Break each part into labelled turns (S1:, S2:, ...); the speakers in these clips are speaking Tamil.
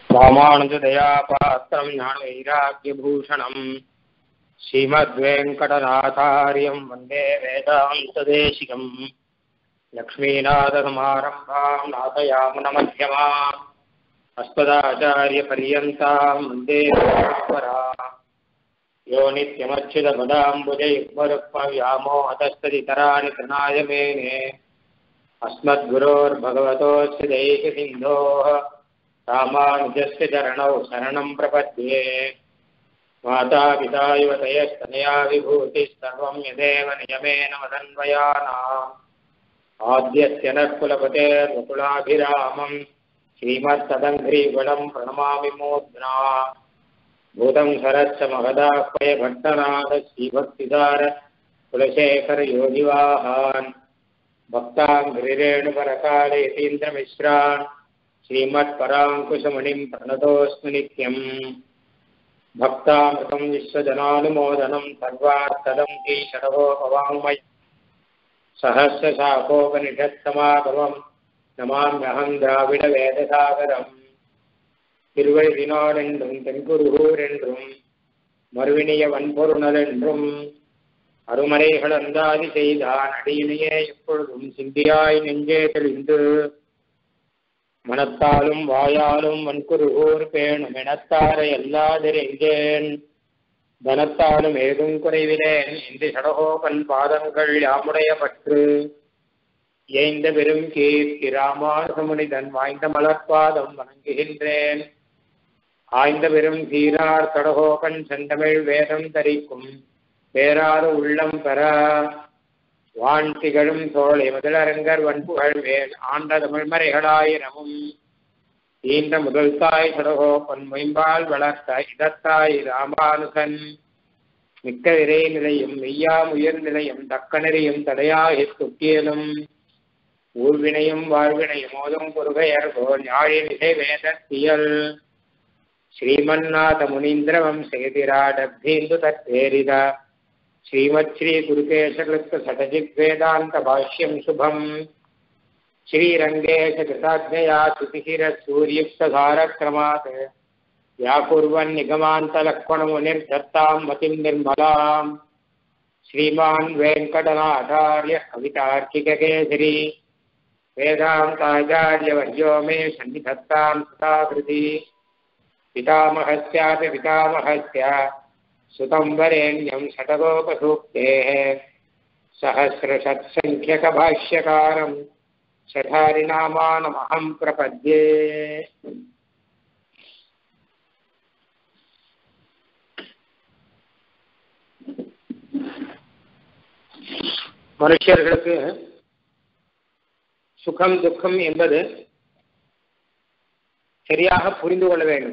S1: ராமானுஜதயாபாத்திரம் ஞானவைராக்கியபூஷணம் ஸ்ரீமத்வேங்கடநாதாரியம் வந்தே வேதாந்ததேசிகம் லக்ஷ்மீநாதசமாரம்பாம் நாதயாமுனமध्यமாம் अस्मदाचार्यपर्यन्ताम् वन्दे परम्परा यो नित्यमच्युतपदाम्बुजयुग्मरुक्मव्यामोहतस्तदितराणि तृणाय मेने अस्मद्गुरोर्भगवतोऽस्य दैकसिन्धोः रामानुजस्य चरणौ शरणम् प्रपद्ये मातापिता युवतयस्तनया विभूतिः सर्वम् यदेव नियमेन मदन्वयानाम् आद्यस्य नः कुलपतेर्वकुलाभिरामम् श्रीमत्तदङ्घ्रीगणम् प्रणमामि मूर्ध्ना भूतम् सरश्च महदाह्वय भट्टनाथ श्रीभक्तिदार कुलशेखरयोगिवाहान् भक्ताङ्घ्रिरेणुपरकाले यतीन्द्रमिश्रान् श्रीमत्पराङ्कुशमणिम् प्रणतोऽस्मि नित्यम् भक्तामृतम् विश्वजनानुमोदनम् सर्वार्थदम् ईशडवोपवाङ्मय सहस्रशाखोपनिषत्समागमम् நமாம்யகம் திராவிட வேதசாகரம் திருவழிதினார் என்றும் தென்குருகூர் என்றும் மறுவினிய வன்பொருணல் என்றும் அருமறைகள் அந்தாதி செய்தான் அடியினையே எப்பொழுதும் சிந்தியாய் நெஞ்சே தெளிந்து மனத்தாலும் வாயாலும் வன்குருகூர் பேணும் எனத்தாரை எல்லாதிரெஞ்சேன் தனத்தாலும் ஏதும் குறைவிலேன் இந்த சடகோபன் பாதங்கள் யாமுடைய பற்று ஏய்ந்த பெரும் கீர்த்தி ராமானுசமுனிதன் வாய்ந்த மலர்பாதம் வணங்குகின்றேன் ஆய்ந்த பெரும் சீரார் கடகோபன் செந்தமிழ் வேதம் தரிக்கும் பேராறு உள்ளம் பெற வான் திகழும் தோழை முதலரங்கர் வன்புகழ் வேல் ஆண்ட தமிழ் மறைகளாயிரமும் ஈன்ற முதல் தாய் கடகோபன் மொயம்பால் வளர்த்த இதத்தாய் ராமானுசன் மிக்க இறை நிலையும் மெய்யாம் உயர் நிலையும் தக்க நெறியும் தடையாகித் துக்கியலும் ஊழ்வினையும் வாழ்வினையும் மோதும் பொறுகையர்கோ ஞாழினிசை வேதத்தியல் ஸ்ரீமன்னாத முனீந்திரவம் சேதிராடப்தீந்து தத்தேரித ஸ்ரீமத் ஸ்ரீ குருகேசகிருத்த சடஜித் வேதாந்த பாஷ்யம் சுபம் ஸ்ரீரங்கேஷ கிருதாஜயா சுதிஹிர சூரியுக்ததாரக்ரமாத் व्याकुर्वन् निगमान्तलक्ष्मणमुनिर्दत्ताम् मतिम् निर्मलाम् श्रीमान् वेङ्कटनाथार्य कवितार्किककेसरी वेदान्ताचार्यवर्यो मे सन्निधत्ताम् सुताकृति पितामहस्यापि पितामहस्य सुतम् वरेण्यम् शतकोपसूक्तेः सहस्रषत्सङ्ख्यकभाष्यकारम् शठारिनामानमहम् प्रपद्ये மனுஷர்களுக்கு சுகம் துக்கம் என்பது சரியாக புரிந்து கொள்ள வேண்டும்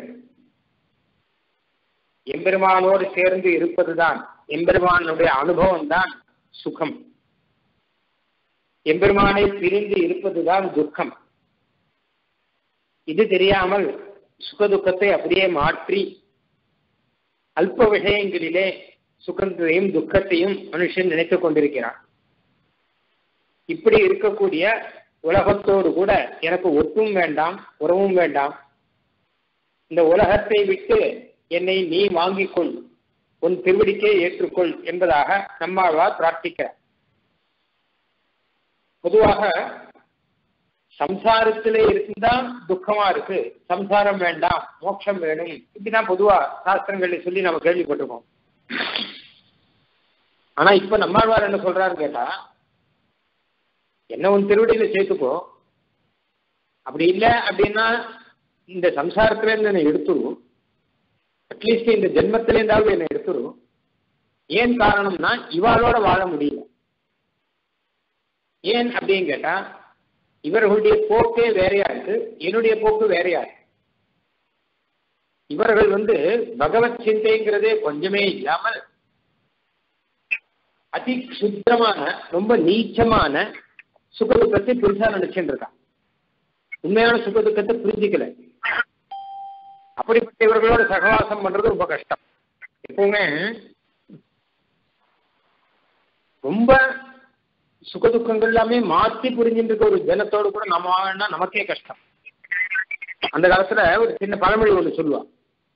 S1: எம்பெருமானோடு சேர்ந்து இருப்பதுதான் எம்பெருமானுடைய அனுபவம் தான் சுகம் எம்பெருமானை பிரிந்து இருப்பதுதான் துக்கம் இது தெரியாமல் சுக துக்கத்தை அப்படியே மாற்றி அல்ப விஷயங்களிலே சுகத்தையும் துக்கத்தையும் மனுஷன் நினைத்துக் கொண்டிருக்கிறான் இப்படி இருக்கக்கூடிய உலகத்தோடு கூட எனக்கு ஒட்டும் வேண்டாம் உறவும் வேண்டாம் இந்த உலகத்தை விட்டு என்னை நீ வாங்கிக் கொள் உன் திருவடிக்கே ஏற்றுக்கொள் என்பதாக நம்மாழ்வார் பிரார்த்திக்கிறார் பொதுவாக சம்சாரத்திலே இருந்தா துக்கமா இருக்கு சம்சாரம் வேண்டாம் மோட்சம் வேணும் இப்படிதான் பொதுவா சாஸ்திரங்களை சொல்லி நம்ம கேள்விப்பட்டிருக்கோம் ஆனா இப்ப நம்மாழ்வார் என்ன சொல்றாரு கேட்டா என்ன உன் திருவடியில சேர்த்துக்கோ அப்படி இல்லை அப்படின்னா இந்த சம்சாரத்துல இருந்து என்னை எடுத்துரும் அட்லீஸ்ட் இந்த ஜென்மத்தில இருந்தாலும் என்னை எடுத்துரும் ஏன் காரணம்னா இவாளோட வாழ முடியல ஏன் அப்படின்னு கேட்டா இவர்களுடைய போக்கே வேறையா இருக்கு என்னுடைய போக்கு வேறையா இருக்கு இவர்கள் வந்து பகவத் சிந்தைங்கிறதே கொஞ்சமே இல்லாமல் அதி சுத்தமான ரொம்ப நீச்சமான சுகதுக்கத்தை பெருசா நினைச்சுட்டு இருக்கான் உண்மையான சுகதுக்கத்தை புரிஞ்சிக்கல அப்படிப்பட்ட இவர்களோட சகவாசம் பண்றது ரொம்ப கஷ்டம் எப்பவுமே ரொம்ப சுகதுக்கங்கள் எல்லாமே மாத்தி புரிஞ்சுட்டு இருக்க ஒரு ஜனத்தோடு கூட நம்ம வாழனா நமக்கே கஷ்டம் அந்த காலத்துல ஒரு சின்ன பழமொழி ஒன்று சொல்லுவான்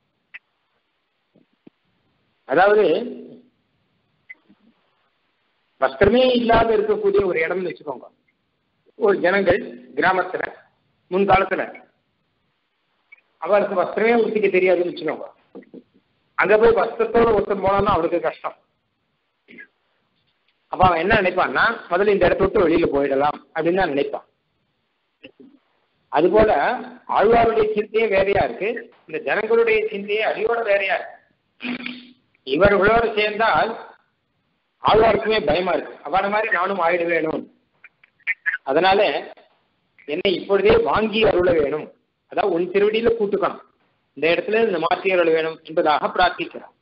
S1: அதாவது வஸ்திரமே இல்லாத இருக்கக்கூடிய ஒரு இடம்னு வச்சுக்கோங்க ஒரு ஜனங்கள் கிராமத்துல முன்காலத்துல அவருக்கு வஸ்திரமே உடுத்திக்க தெரியாதுன்னு வச்சுக்கோங்க அங்க போய் வஸ்திரத்தோட ஒருத்தன் போனான்னா அவனுக்கு கஷ்டம் அப்ப அவன் என்ன நினைப்பான்னா முதல்ல இந்த இடத்த விட்டு வெளியில போயிடலாம் அப்படின்னு தான் நினைப்பான் அதுபோல ஆழ்வாருடைய சிந்தையே வேறையா இருக்கு இந்த ஜனங்களுடைய சிந்தையே அடியோட வேறையா இருக்கு இவர்களோடு சேர்ந்தால் ஆழ்வாருக்குமே பயமா இருக்கு அவன மாதிரி நானும் ஆயிட வேணும் அதனால என்னை இப்பொழுதே வாங்கி அருள வேணும் அதாவது உன் திருவடியில கூட்டுக்கணும் இந்த இடத்துல இந்த மாற்றி அருள வேணும் என்பதாக பிரார்த்திக்கிறார்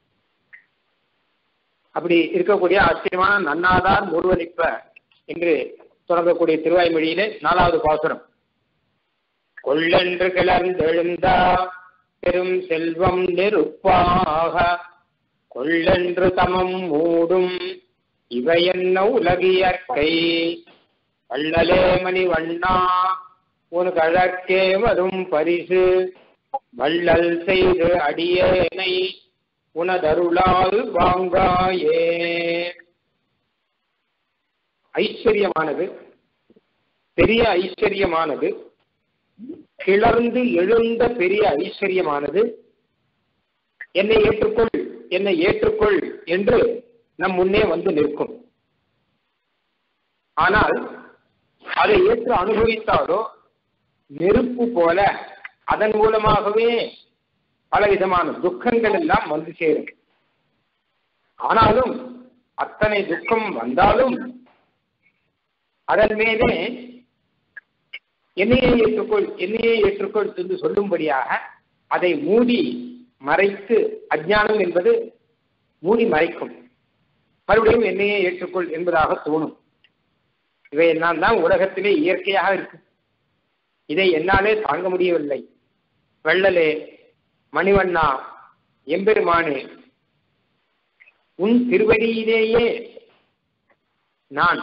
S1: அப்படி இருக்கக்கூடிய ஆச்சரியமான நன்னாதார் முருவனிப்ப என்று தொடங்கக்கூடிய திருவாய்மொழியிலே நாலாவது பாசுரம் கொள்ளென்று கிளர்ந்தெழுந்தா பெரும் செல்வம் நெருப்பாக கொள்ளென்று தமம் மூடும் இவை என்ன உலகியற்கை வள்ளலே மணி வண்ணா உன் கழக்கே வரும் பரிசு வள்ளல் செய்து அடியேனை உனதருளால் வாங்காயே ஐஸ்வர்யமானது பெரிய ஐஸ்வர்யமானது கிளர்ந்து எழுந்த பெரிய ஐஸ்வர்யமானது என்னை ஏற்றுக்கொள் என்னை ஏற்றுக்கொள் என்று நம் முன்னே வந்து நிற்கும் ஆனால் அதை ஏற்று அனுபவித்தாலோ நெருப்பு போல அதன் மூலமாகவே பலவிதமான துக்கங்கள் எல்லாம் வந்து சேரும் ஆனாலும் அத்தனை துக்கம் வந்தாலும் அதன் மேலே என்னையே ஏற்றுக்கொள் என்னையே ஏற்றுக்கொள் என்று சொல்லும்படியாக அதை மூடி மறைத்து அஜ்ஞானம் என்பது மூடி மறைக்கும் மறுபடியும் என்னையே ஏற்றுக்கொள் என்பதாக தோணும் இவையெல்லாம் தான் உலகத்திலே இயற்கையாக இருக்கு இதை என்னாலே தாங்க முடியவில்லை வெள்ளலே மணிவண்ணா எம்பெருமானே உன் திருவடியிலேயே நான்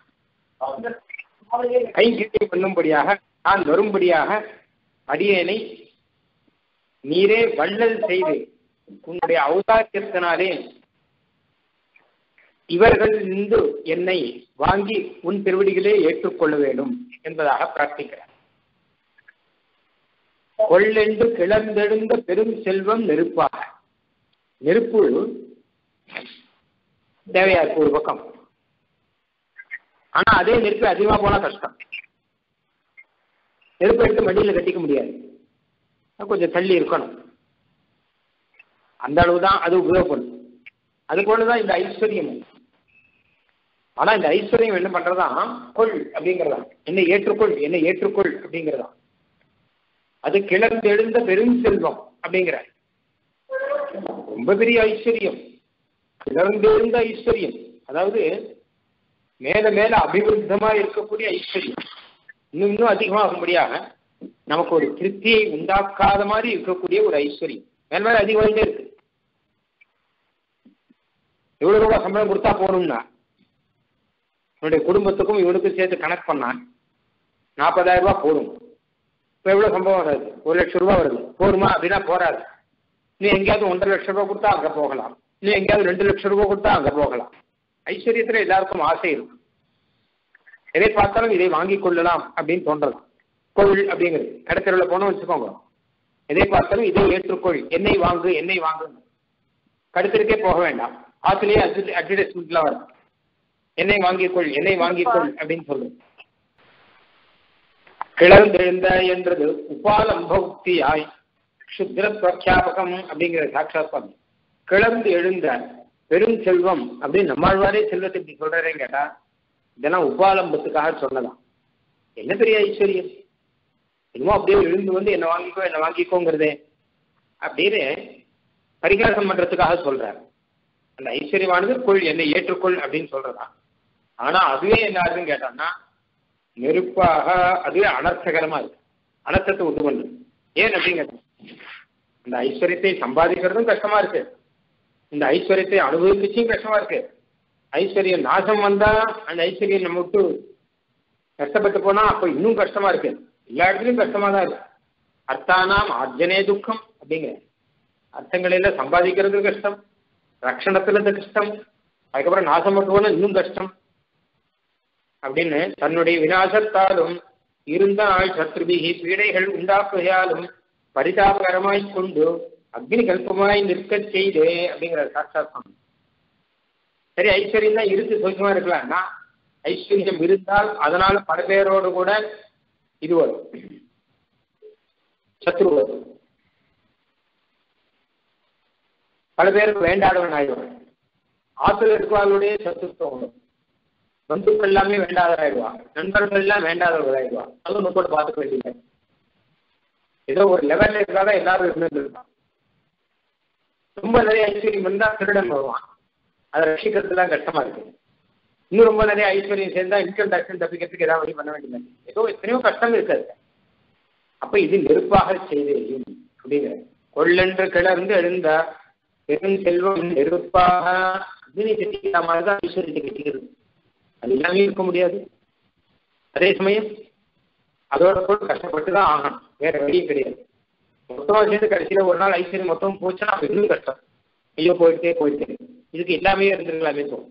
S1: கைகிட்டை பண்ணும்படியாக நான் வரும்படியாக அடியேனை நீரே வள்ளல் செய்து உன்னுடைய ஔதாரியத்தினாலே இவர்கள் நின்று என்னை வாங்கி உன் திருவடிகளே ஏற்றுக்கொள்ள வேண்டும் என்பதாக பிரார்த்திக்கிறார் கொள்ளென்று கிளர்ந்தெழுந்த பெரும் செல்வம் நெருப்பாக நெருப்பு தேவையா இருக்கு ஒரு பக்கம் ஆனா அதே நெருப்பு அதிகமா போனா கஷ்டம் நெருப்பு எடுத்து மடியில கட்டிக்க முடியாது கொஞ்சம் தள்ளி இருக்கணும் அந்த அளவு தான் அது உபயோகப்படும் அது போலதான் இந்த ஐஸ்வர்யம் ஆனா இந்த ஐஸ்வர்யம் என்ன பண்றதா கொள் அப்படிங்கிறதா என்னை ஏற்றுக்கொள் என்னை ஏற்றுக்கொள் அப்படிங்கிறதா அது கிளர்ந்து எழுந்த பெரும் செல்வம் அப்படிங்கிற ரொம்ப பெரிய ஐஸ்வர்யம் கிளர்ந்து எழுந்த ஐஸ்வர்யம் அதாவது மேல மேல அபிவிருத்தமா இருக்கக்கூடிய ஐஸ்வர்யம் இன்னும் இன்னும் அதிகமாகும்படியாக நமக்கு ஒரு திருப்தியை உண்டாக்காத மாதிரி இருக்கக்கூடிய ஒரு ஐஸ்வர்யம் மேல மேல அதிகமாகிட்டே இருக்கு எவ்வளவு ரூபாய் சம்பளம் கொடுத்தா போகணும்னா என்னுடைய குடும்பத்துக்கும் இவனுக்கும் சேர்த்து கணக்கு பண்ணான் நாற்பதாயிரம் ரூபாய் போடும் இப்போ எவ்வளோ சம்பவம் வராது ஒரு லட்சம் ரூபாய் வருது போருமா அப்படின்னா போறாது நீ எங்கேயாவது ஒன்றரை லட்சம் ரூபாய் கொடுத்தா அங்கே போகலாம் நீ எங்கேயாவது ரெண்டு லட்சம் ரூபாய் கொடுத்தா அங்கே போகலாம் ஐஸ்வர்யத்தில் எல்லாருக்கும் ஆசை இருக்கும் எதை பார்த்தாலும் இதை வாங்கி கொள்ளலாம் அப்படின்னு தோன்றலாம் கோவில் அப்படிங்கிறது கடத்தெருவில் போனோம் வச்சுக்கோங்க எதை பார்த்தாலும் இதை ஏற்றுக்கொள் என்னை வாங்கு என்னை வாங்கு கடுத்திருக்கே போக வேண்டாம் ஆத்திலேயே அட்வர்டைஸ்மெண்ட்லாம் வரும் என்னை வாங்கிக்கொள் என்னை வாங்கிக்கொள் அப்படின்னு சொல்லு கிளர்ந்தெழுந்த என்றது உபாலம்ப உக்தியாய் சுத்திர பிரக்யாபகம் அப்படிங்கிற சாட்சாத் சுவாமி கிளர்ந்து எழுந்த பெரும் செல்வம் அப்படின்னு நம்மாழ்வாரே செல்வத்தை இப்படி சொல்றேன்னு கேட்டா இதெல்லாம் உபாலம்பத்துக்காக சொல்லலாம் என்ன பெரிய ஐஸ்வர்யம் என்னமோ அப்படியே எழுந்து வந்து என்ன வாங்கிக்கோ என்ன வாங்கிக்கோங்கிறதே அப்படின்னு பரிகாசம் பண்றதுக்காக சொல்றாரு அந்த ஐஸ்வர்யமானது கொள் என்னை ஏற்றுக்கொள் அப்படின்னு சொல்றதா ஆனா அதுவே என்ன ஆகுதுன்னு கேட்டான்னா நெருப்பாக அதுவே அனர்த்தகரமா இருக்கு அனர்த்தத்தை உண்டு பண்ணுது ஏன் அப்படின்னு கேட்டா இந்த ஐஸ்வர்யத்தை சம்பாதிக்கிறதும் கஷ்டமா இருக்கு இந்த ஐஸ்வர்யத்தை அனுபவிச்சும் கஷ்டமா இருக்கு ஐஸ்வர்யம் நாசம் வந்தா அந்த ஐஸ்வர்யம் நம்ம விட்டு கஷ்டப்பட்டு போனா அப்போ இன்னும் கஷ்டமா இருக்கு எல்லா இடத்துலயும் கஷ்டமா தான் இருக்கு அர்த்தானாம் ஆர்ஜனே துக்கம் அப்படிங்கிற அர்த்தங்களில சம்பாதிக்கிறது கஷ்டம் ரக்ஷணத்துல இது கஷ்டம் அதுக்கப்புறம் நாசம் பண்ணுவோம்னா இன்னும் கஷ்டம் அப்படின்னு தன்னுடைய விநாசத்தாலும் இருந்த நாள் சத்ருபிகி பீடைகள் உண்டாக்குகையாலும் பரிதாபகரமாய் கொண்டு அக்னி கல்பமாய் நிற்கச் செய்து அப்படிங்கிற சாட்சாத்தம் சரி ஐஸ்வர்யம் தான் இருக்கு சோக்கியமா இருக்கலாம்னா ஐஸ்வர்யம் இருந்தால் அதனால பல பேரோடு கூட இது வரும் சத்ரு வரும் பல பேருக்கு வேண்டாதவன் ஆயிடுவான் ஆத்துல இருக்கிறவர்களுடைய சத்துருத்தம் வரும் பந்துக்கள் எல்லாமே வேண்டாதவராயிடுவாங்க நண்பர்கள் எல்லாம் வேண்டாதவர்களாயிடுவாங்க அதுவும் நம்ம கூட பார்த்துக்க வேண்டியது ஏதோ ஒரு லெவல்ல இருந்தாதான் எல்லாரும் இருந்துருப்பாங்க ரொம்ப நிறைய ஐஸ்வர்யம் இருந்தா திருடன் வருவான் அதை ரசிக்கிறதுலாம் கஷ்டமா இருக்கு இன்னும் ரொம்ப நிறைய ஐஸ்வர்யம் சேர்ந்தா இன்கம் டாக்ஸ் தப்பிக்கிறதுக்கு ஏதாவது வழி பண்ண வேண்டியது ஏதோ எத்தனையோ கஷ்டம் இருக்காது அப்ப இது நெருப்பாக செய்தேன் அப்படிங்கிற கொள்ளென்று கிளர்ந்து எழுந்த பெரும் செல்வம் நெருப்பாக அக்னி கட்டிக்கிற மாதிரி தான் ஐஸ்வர்யத்தை கட்டிக்கிறது அது எல்லாமே இருக்க முடியாது அதே சமயம் அதோட கூட கஷ்டப்பட்டு தான் ஆகணும் வேற வழியும் கிடையாது மொத்தமா சேர்ந்து கடைசியில ஒரு நாள் ஐஸ்வர்யம் மொத்தம் போச்சுன்னா அப்ப இன்னும் கஷ்டம் ஐயோ போயிட்டே போயிட்டே இதுக்கு எல்லாமே இருந்திருக்கலாமே தோணும்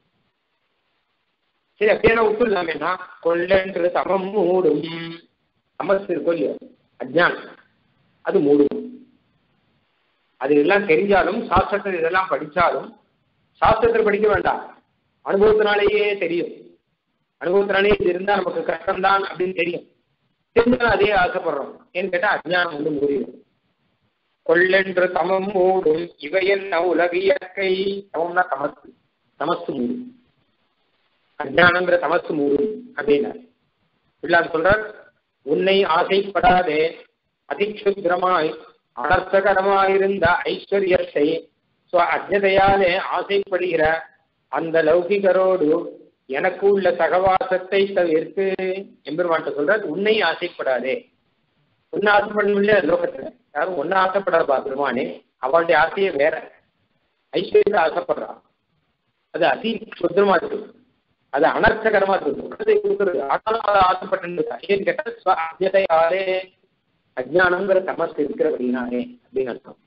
S1: சரி அப்படியே விட்டு இல்லாமேனா கொள்ளன்று தமம் மூடும் தமஸ் இருக்கும் இல்லையோ அஜ்ஞானம் அது மூடும் அது எல்லாம் தெரிஞ்சாலும் சாஸ்திரத்தில் இதெல்லாம் படிச்சாலும் சாஸ்திரத்தில் படிக்க வேண்டாம் அனுபவத்தினாலேயே தெரியும் அனுபவத்தினாலேயே இது இருந்தா நமக்கு கஷ்டம்தான் அப்படின்னு தெரியும் தெரிஞ்சாலும் அதே ஆசைப்படுறோம் ஏன்னு கேட்டா அஜ்ஞானம் வந்து மூடிடும் கொள்ளென்று தமம் மூடும் இவையென்ன உலக இயற்கை தமம்னா தமசு தமசு மூடும் அஜ்ஞானங்கிற தமசு மூடும் அப்படின்னாரு பிள்ளார் சொல்றார் உன்னை ஆசைப்படாதே அதிக்ஷுத்திரமாய் அனர்த்தகரமாயிருந்த ஐஸ்வர்யத்தை ஸ்வ அஜதையாலே ஆசைப்படுகிற அந்த லௌகிகரோடு எனக்கு உள்ள சகவாசத்தை தவிர்த்து எம்பெருமான்ட்ட சொல்றார் உன்னை ஆசைப்படாதே உன்னை ஆசைப்படணும்ல லோகத்துல யாரும் ஒன்னும் ஆசைப்படாதா பெருமானே அவளுடைய ஆசையே வேற ஐஸ்வர்யத்தை ஆசைப்படுறான் அது அதி சுத்தமா இருக்கு அது அனர்த்தகரமா இருக்கு துக்கத்தை கொடுக்குறது ஆனாலும் அதை ஆசைப்பட்டு ஏன்னு கேட்டா அஜதையாலே அஜ்ஞானங்கிற தமஸ் இருக்கிறபடினாலே அப்படின்னு அர்த்தம்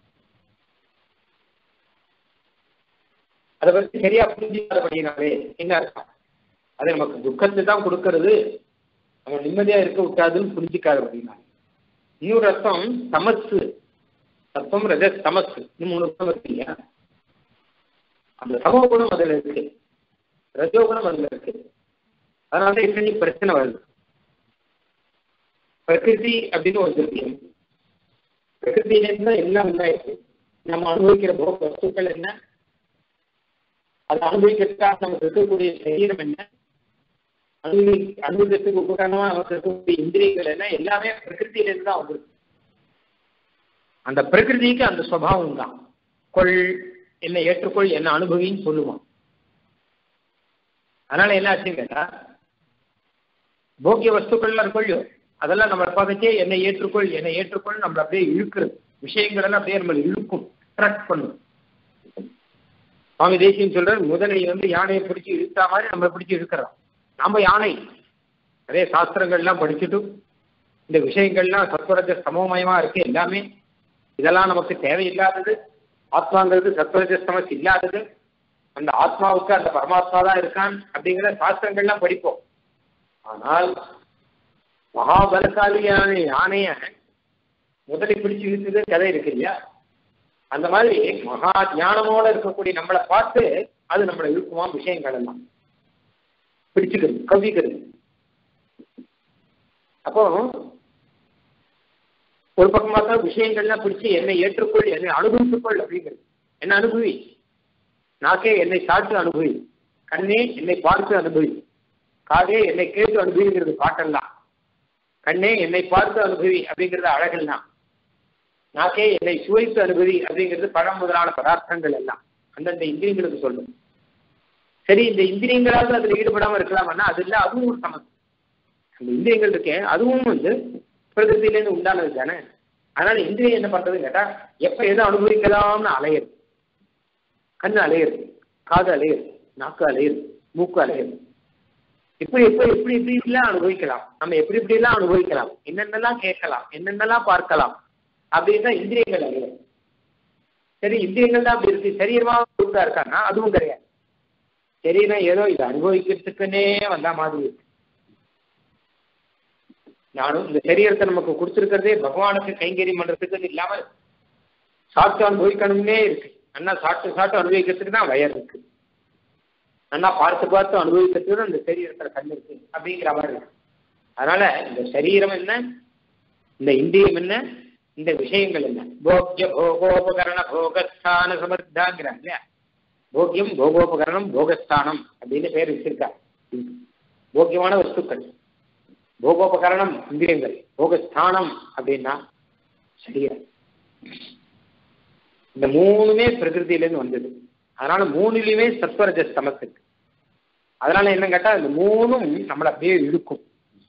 S1: அதை பத்தி சரியா புரிஞ்சுக்காதபடினாலே என்ன அர்த்தம் அது நமக்கு துக்கத்தை தான் கொடுக்கறது நம்ம நிம்மதியா இருக்க விட்டாதுன்னு புரிஞ்சுக்காதபடினாலே இன்னொரு அர்த்தம் தமசு தத்துவம் ரஜ தமசு இன்னும் மூணு அர்த்தம் இருக்கு இல்லையா அந்த சமோ குணம் அதுல இருக்கு ரஜோகுணம் அதுல இருக்கு அதனால இப்படி பிரச்சனை வருது பிரகிருதி அப்படின்னு ஒரு விஷயம் பிரகிருதியிலேருந்து தான் எல்லாம் உண்டாயிருக்கு நம்ம அனுபவிக்கிற போக வஸ்துக்கள் என்ன அதை அனுபவிக்கிறதுக்காக நமக்கு இருக்கக்கூடிய சரீரம் என்ன அனுபவி அனுபவத்துக்கு உபகரணமா நமக்கு இருக்கக்கூடிய இந்திரியங்கள் என்ன எல்லாமே பிரகிருதியிலேருந்து தான் வந்திருக்கு அந்த பிரகிருதிக்கு அந்த சுவாவம் தான் கொள் என்னை ஏற்றுக்கொள் என்ன அனுபவின்னு சொல்லுவான் அதனால என்ன ஆச்சுன்னு கேட்டா போக்கிய வஸ்துக்கள்லாம் இருக்கொள்ளியோ அதெல்லாம் நம்ம பார்க்கச்சே என்னை ஏற்றுக்கொள் என்னை ஏற்றுக்கொள் நம்மள அப்படியே இழுக்கிறது விஷயங்கள் எல்லாம் அப்படியே நம்மளை இழுக்கும் அட்ராக்ட் பண்ணும் சுவாமி தேசியம் சொல்றாரு முதலை வந்து யானையை பிடிச்சி இழுத்தா மாதிரி நம்ம பிடிச்சி இழுக்கிறோம் நாம யானை நிறைய சாஸ்திரங்கள்லாம் படிச்சுட்டு இந்த விஷயங்கள்லாம் சத்வரஜ சமமயமா இருக்கு எல்லாமே இதெல்லாம் நமக்கு தேவையில்லாதது ஆத்மாங்கிறது சத்வரஜ சமஸ் இல்லாதது அந்த ஆத்மாவுக்கு அந்த பரமாத்மா தான் இருக்கான் அப்படிங்கிற சாஸ்திரங்கள்லாம் படிப்போம் ஆனால் மகாபலசாலியான யானைய முதலை பிடிச்சு இழுத்தது கதை இருக்கு இல்லையா அந்த மாதிரி மகா ஞானமோட இருக்கக்கூடிய நம்மளை பார்த்து அது நம்மளை இழுக்குமா விஷயங்கள் எல்லாம் பிடிச்சுக்கிறது கவிக்கிறது அப்போ ஒரு பக்கமா தான் விஷயங்கள்லாம் பிடிச்சு என்னை ஏற்றுக்கொள் என்னை அனுபவித்துக்கொள் அப்படிங்கிறது என்ன அனுபவி நாக்கே என்னை சாட்டு அனுபவி கண்ணே என்னை பார்த்து அனுபவி காதே என்னை கேட்டு அனுபவிங்கிறது பாட்டெல்லாம் கண்ணே என்னை பார்த்து அனுபவி அப்படிங்கிறது அழகெல்லாம் நாக்கே என்னை சுவைத்து அனுபவி அப்படிங்கிறது பழம் முதலான பதார்த்தங்கள் எல்லாம் அந்தந்த இந்திரியங்களுக்கு சொல்லும் சரி இந்த இந்திரியங்களாவது அதில் ஈடுபடாம இருக்கலாம்னா அது இல்லை அதுவும் ஒரு சமஸ்து அந்த இந்திரியங்கள் இருக்கேன் அதுவும் வந்து பிரகிருத்திலேருந்து உண்டானது தானே அதனால இந்திரியம் என்ன பண்றதுன்னு கேட்டா எப்ப எதை அனுபவிக்கலாம்னு அலையிறது கண்ணு அலையிறது காது அலையிறது நாக்கு அலையிறது மூக்கு அலையிறது இப்படி எப்படி எப்படி இப்படி எல்லாம் அனுபவிக்கலாம் நம்ம எப்படி இப்படி எல்லாம் அனுபவிக்கலாம் என்னென்னலாம் கேட்கலாம் என்னென்னலாம் பார்க்கலாம் அப்படின்னு தான் இந்திரியங்கள் அறிவு சரி இந்திரியங்கள் தான் அப்படி இருக்கு சரீரமா கொடுத்தா இருக்காங்கன்னா அதுவும் கிடையாது சரீரம் ஏதோ இது அனுபவிக்கிறதுக்குன்னே வந்த மாதிரி இருக்கு நானும் இந்த சரீரத்தை நமக்கு கொடுத்துருக்கிறதே பகவானுக்கு கைங்கரியம் பண்றதுக்கு இல்லாம சாப்பிட்டு அனுபவிக்கணும்னே இருக்கு அண்ணா சாப்பிட்டு சாப்பிட்டு அனுபவிக்கிறதுக்கு தான் வயர் இருக்கு நல்லா பார்த்து பார்த்து அனுபவிக்கிறதுக்கு அந்த சரீரத்துல கண் இருக்கு அப்படிங்கிற மாதிரி இருக்கு அதனால இந்த சரீரம் என்ன இந்த இந்திரியம் என்ன இந்த விஷயங்கள் என்ன போக்கிய போகோபகரண போகஸ்தான சமர்த்தாங்கிறாங்க இல்லையா போக்கியம் போகோபகரணம் போகஸ்தானம் அப்படின்னு பேர் வச்சிருக்கா போக்கியமான வஸ்துக்கள் போகோபகரணம் இந்திரியங்கள் போகஸ்தானம் அப்படின்னா சரியா இந்த மூணுமே பிரகிருதியிலேருந்து வந்தது அதனால மூணுலையுமே சத்வரஜ ஸ்தமத்துக்கு அதனால என்ன கேட்டா இந்த மூணும் நம்மளை அப்படியே இழுக்கும்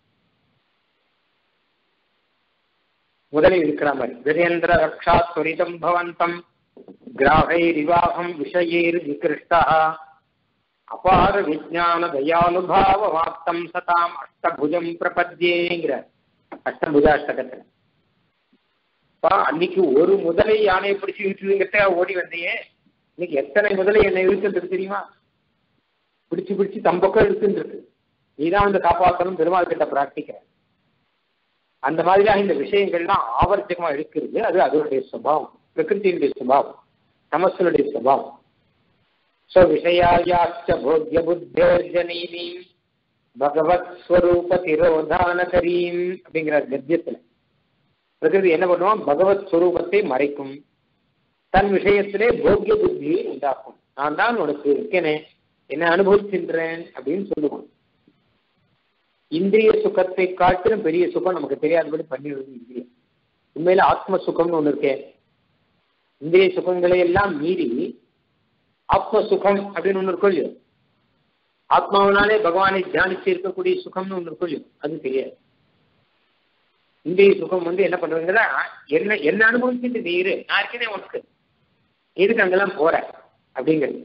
S1: முதலில் இருக்கிற மாதிரி கஜேந்திர ரக்ஷா துரிதம் பவந்தம் கிராகைரிவாகம் விஷயேர் விகிருஷ்டா அபார விஜான தயானுபாவ வாக்தம் சதாம் அஷ்டபுஜம் பிரபத்யேங்கிற அஷ்டபுஜாஷ்டகத்தில் அன்னைக்கு ஒரு முதலை யானையை பிடிச்சி இழுத்துங்கிறத ஓடி வந்தையே இன்னைக்கு எத்தனை முதலை என்னை இழுத்துட்டு தெரியுமா பிடிச்சு பிடிச்சு தம் பக்கம் இழுத்துட்டு இருக்கு நீதான் வந்து காப்பாற்றணும் பெருமாள் கிட்ட பிரார்த்திக்கிற அந்த மாதிரியாக இந்த விஷயங்கள்லாம் ஆவர்த்தகமா இருக்கிறது அது அதனுடைய சுபாவம் பிரகிருத்தியுடைய சுபாவம் தமசனுடைய சுபாவம் ஸோ விஷயாயாச்ச போக்ய புத்தேர்ஜனீனி பகவத் ஸ்வரூப திரோதானகரீம் அப்படிங்கிற கத்தியத்துல பிரகிருதி என்ன பண்ணுவான் பகவத் ஸ்வரூபத்தை மறைக்கும் தன் விஷயத்திலே போக்கிய புத்தியை உண்டாக்கும் நான் தான் உனக்கு இருக்கேனே என்ன அனுபவிக்கின்றேன் அப்படின்னு சொல்லுவான் இந்திரிய சுகத்தை காட்டிலும் பெரிய சுகம் நமக்கு தெரியாதபடி பண்ணிடுறது இந்திரியம் உண்மையில ஆத்ம சுகம்னு ஒண்ணு இருக்கே இந்திரிய சுகங்களை எல்லாம் மீறி ஆத்ம சுகம் அப்படின்னு ஒண்ணு இருக்கும் இல்லையோ ஆத்மாவினாலே பகவானை தியானிச்சு இருக்கக்கூடிய சுகம்னு ஒண்ணு இருக்கும் இல்லையோ அது தெரியாது இந்திரிய சுகம் வந்து என்ன பண்ணுவாங்கன்னா என்ன என்ன அனுபவிச்சுட்டு நீ இரு நான் இருக்கேனே உனக்கு எதுக்கு அங்கெல்லாம் போற அப்படிங்கிறது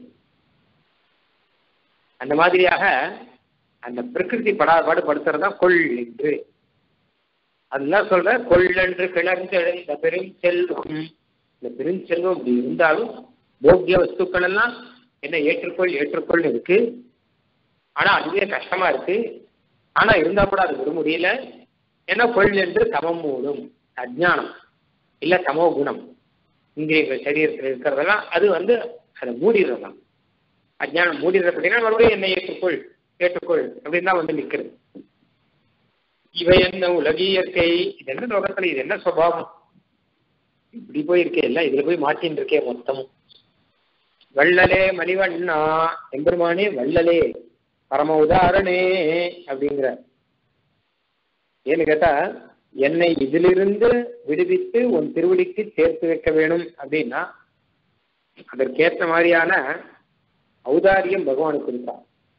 S1: அந்த மாதிரியாக அந்த பிரகிருதி படாபாடு படுத்துறதா கொள் என்று அதுதான் சொல்ற கொள்ளென்று கிளர்ந்தெழுந்த பெருஞ்செல்வம் இந்த பெருஞ்செல்வம் இப்படி இருந்தாலும் போக்கிய வஸ்துக்கள் எல்லாம் என்ன ஏற்றுக்கொள் ஏற்றுக்கொள் இருக்கு ஆனா அதுவே கஷ்டமா இருக்கு ஆனா இருந்தா கூட அது விட முடியல என்ன கொள் என்று தமம் மூடும் அஜானம் இல்ல தமோ குணம் இந்திரியங்கள் சரீரத்தில் இருக்கிறதெல்லாம் அது வந்து அதை மூடிடுறதாம் அஜானம் மூடிடுற அப்படின்னா மறுபடியும் என்னை ஏற்றுக்கொள் ஏற்றுக்கொள் அப்படின்னு தான் வந்து நிற்கிறது இவை என்ன உலக இயற்கை இது என்ன லோகத்துல இது என்ன சுவாவம் இப்படி போயிருக்கே இல்ல இதுல போய் மாட்டின்னு இருக்கே மொத்தமும் வள்ளலே மணிவண்ணா எம்பெருமானே வள்ளலே பரம உதாரணே அப்படிங்கிற ஏன்னு கேட்டா என்னை இதிலிருந்து விடுவித்து உன் திருவடிக்கு சேர்த்து வைக்க வேணும் அப்படின்னா அதற்கேற்ற மாதிரியான ஔதாரியம் பகவானுக்கு இருக்கார்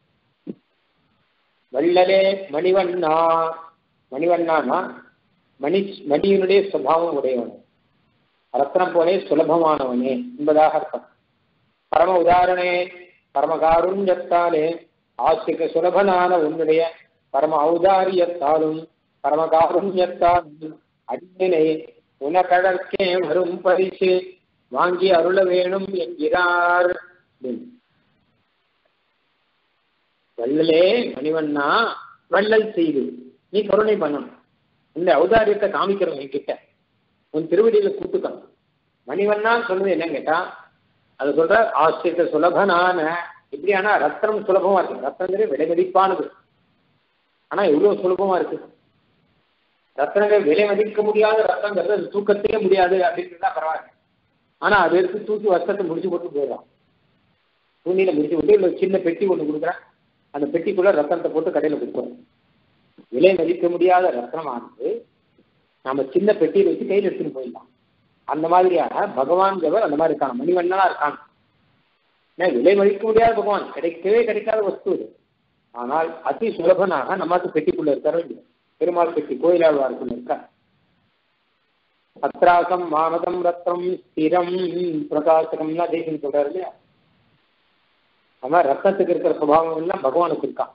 S1: வள்ளலே மணிவண்ணா மணிவண்ணானா மணி மணியினுடைய சுபாவம் உடையவனே ரத்னம் போலே சுலபமானவனே என்பதாக அர்த்தம் பரம உதாரணே பரமகாருண்யத்தாலே ஆசிக்க சுலபனான உன்னுடைய பரம ஔதாரியத்தாலும் பரமகாருண்யத்தாலும் அடியினை உனக்கடற்கே வரும் பரிசு வாங்கி அருள வேணும் என்கிறார் வள்ளலே மணிவண்ணா வள்ளல் செய்து நீ கருணை பண்ணணும் இந்த ஔதாரியத்தை காமிக்கிறோம் என்கிட்ட உன் திருவடியில கூட்டுக்கணும் மணிவண்ணா சொன்னது என்ன கேட்டா அது சொல்ற ஆசிரியத்த சுலபனான இப்படியானா ரத்தனம் சுலபமா இருக்கு ரத்தனங்கிறது விலை மதிப்பானது ஆனா எவ்வளவு சுலபமா இருக்கு ரத்தனங்கள் விலை மதிக்க முடியாத ரத்தங்கிறது அது தூக்கத்தையே முடியாது அப்படின்றதா பரவாயில்ல ஆனா அது எடுத்து தூக்கி வருஷத்தை முடிச்சு போட்டு போயிடலாம் துணியில முடிச்சு போட்டு இல்லை சின்ன பெட்டி ஒன்று கொடுக்குறேன் அந்த பெட்டிக்குள்ள ரத்தனத்தை போட்டு கடையில் கொடுக்குறோம் விலை மதிக்க முடியாத ரத்னமானது நம்ம சின்ன பெட்டியில் வச்சு கையில் எடுத்துன்னு போயிடலாம் அந்த மாதிரியாக பகவான் ஜவர் அந்த மாதிரி இருக்கான் மணிவண்ணனா இருக்கான் ஏன்னா விலை மதிக்க முடியாத பகவான் கிடைக்கவே கிடைக்காத வஸ்து இது ஆனால் அதி சுலபனாக நமக்கு பெட்டிக்குள்ள இருக்கார இல்லையா பெருமாள் பெட்டி கோயிலாழ்வாருக்குள்ள இருக்கா பத்ராசம் மானதம் ரத்னம் ஸ்திரம் பிரகாசகம்னா தேசியம் சொல்றாரு இல்லையா அது மாதிரி ரத்தத்துக்கு இருக்கிற சுபாவம் எல்லாம் பகவானுக்கு இருக்கான்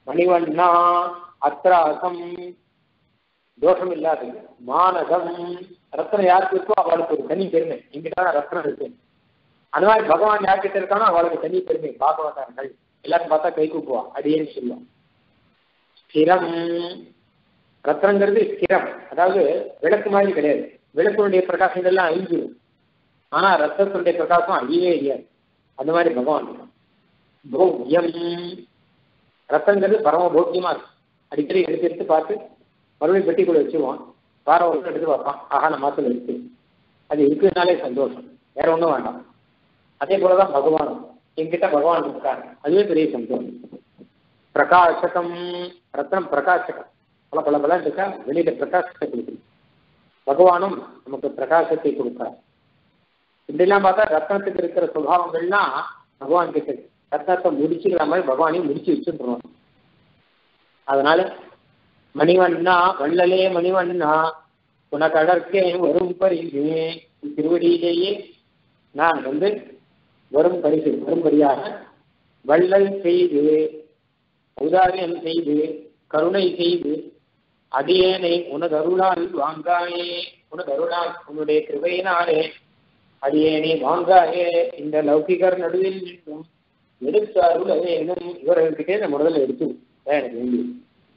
S1: மணிவண்ணா அத்ராசம் தோஷம் இல்லாதது மானகம் ரத்னம் யாருக்கு இருக்கோ அவளுக்கு ஒரு தனி பெருமை இங்கிட்ட ரத்னம் இருக்கு அந்த மாதிரி பகவான் யார்கிட்ட இருக்கானோ அவளுக்கு தனி பெருமை பாகவதார்கள் எல்லாரும் பார்த்தா கை கூப்புவா அடியேன்னு சொல்லுவோம் ஸ்திரம் ரத்னங்கிறது ஸ்திரம் அதாவது விளக்கு மாதிரி கிடையாது விளக்குடைய பிரகாசங்கள்லாம் அழிஞ்சிடும் ஆனா ரத்தத்தினுடைய பிரகாசம் அழியவே அழியாது அந்த மாதிரி பகவான் போக்கியம் ரத்தங்கிறது பரம போக்கியமா இருக்கு அடிக்கடி எடுத்து எடுத்து பார்த்து மறுபடியும் பெட்டிக்குள்ள வச்சுருவான் வாரம் வருஷம் எடுத்து பார்ப்பான் ஆகான மாசத்துல இருக்கு அது இருக்குனாலே சந்தோஷம் வேற ஒன்றும் வேண்டாம் அதே போலதான் பகவானும் என்கிட்ட பகவான் இருக்கார் அதுவே பெரிய சந்தோஷம் பிரகாசகம் ரத்னம் பிரகாசகம் பல பல பல இருக்கா வெளியில பிரகாசத்தை கொடுக்குது பகவானும் நமக்கு பிரகாசத்தை கொடுப்பார் இப்படிலாம் பார்த்தா ரத்னத்துக்கு இருக்கிற சுபாவங்கள்லாம் பகவான் கிட்ட இருக்கு. ரத்னத்தை முடிச்சுக்கிற மாதிரி பகவானையும் முடிச்சு வச்சுருவோம் அதனால மணிவண்ணா வள்ளலே மணிவண்ணா உனக்கடற்கே வரும் பரிசு திருவடியிலேயே நான் வந்து வரும் பரிசு வரும்படியாக வள்ளல் செய்து உதாரியம் செய்து கருணை செய்து அடியேனை உனது அருளால் வாங்காயே உனது அருளால் உன்னுடைய கிருபையினாலே அடியேனை வாங்காயே இந்த லௌகிகர் நடுவில் நின்றும் எடுத்து அருள வேணும் இவர்கள்கிட்டே நான் முதல்ல எடுத்து அதான் எனக்கு வேண்டியது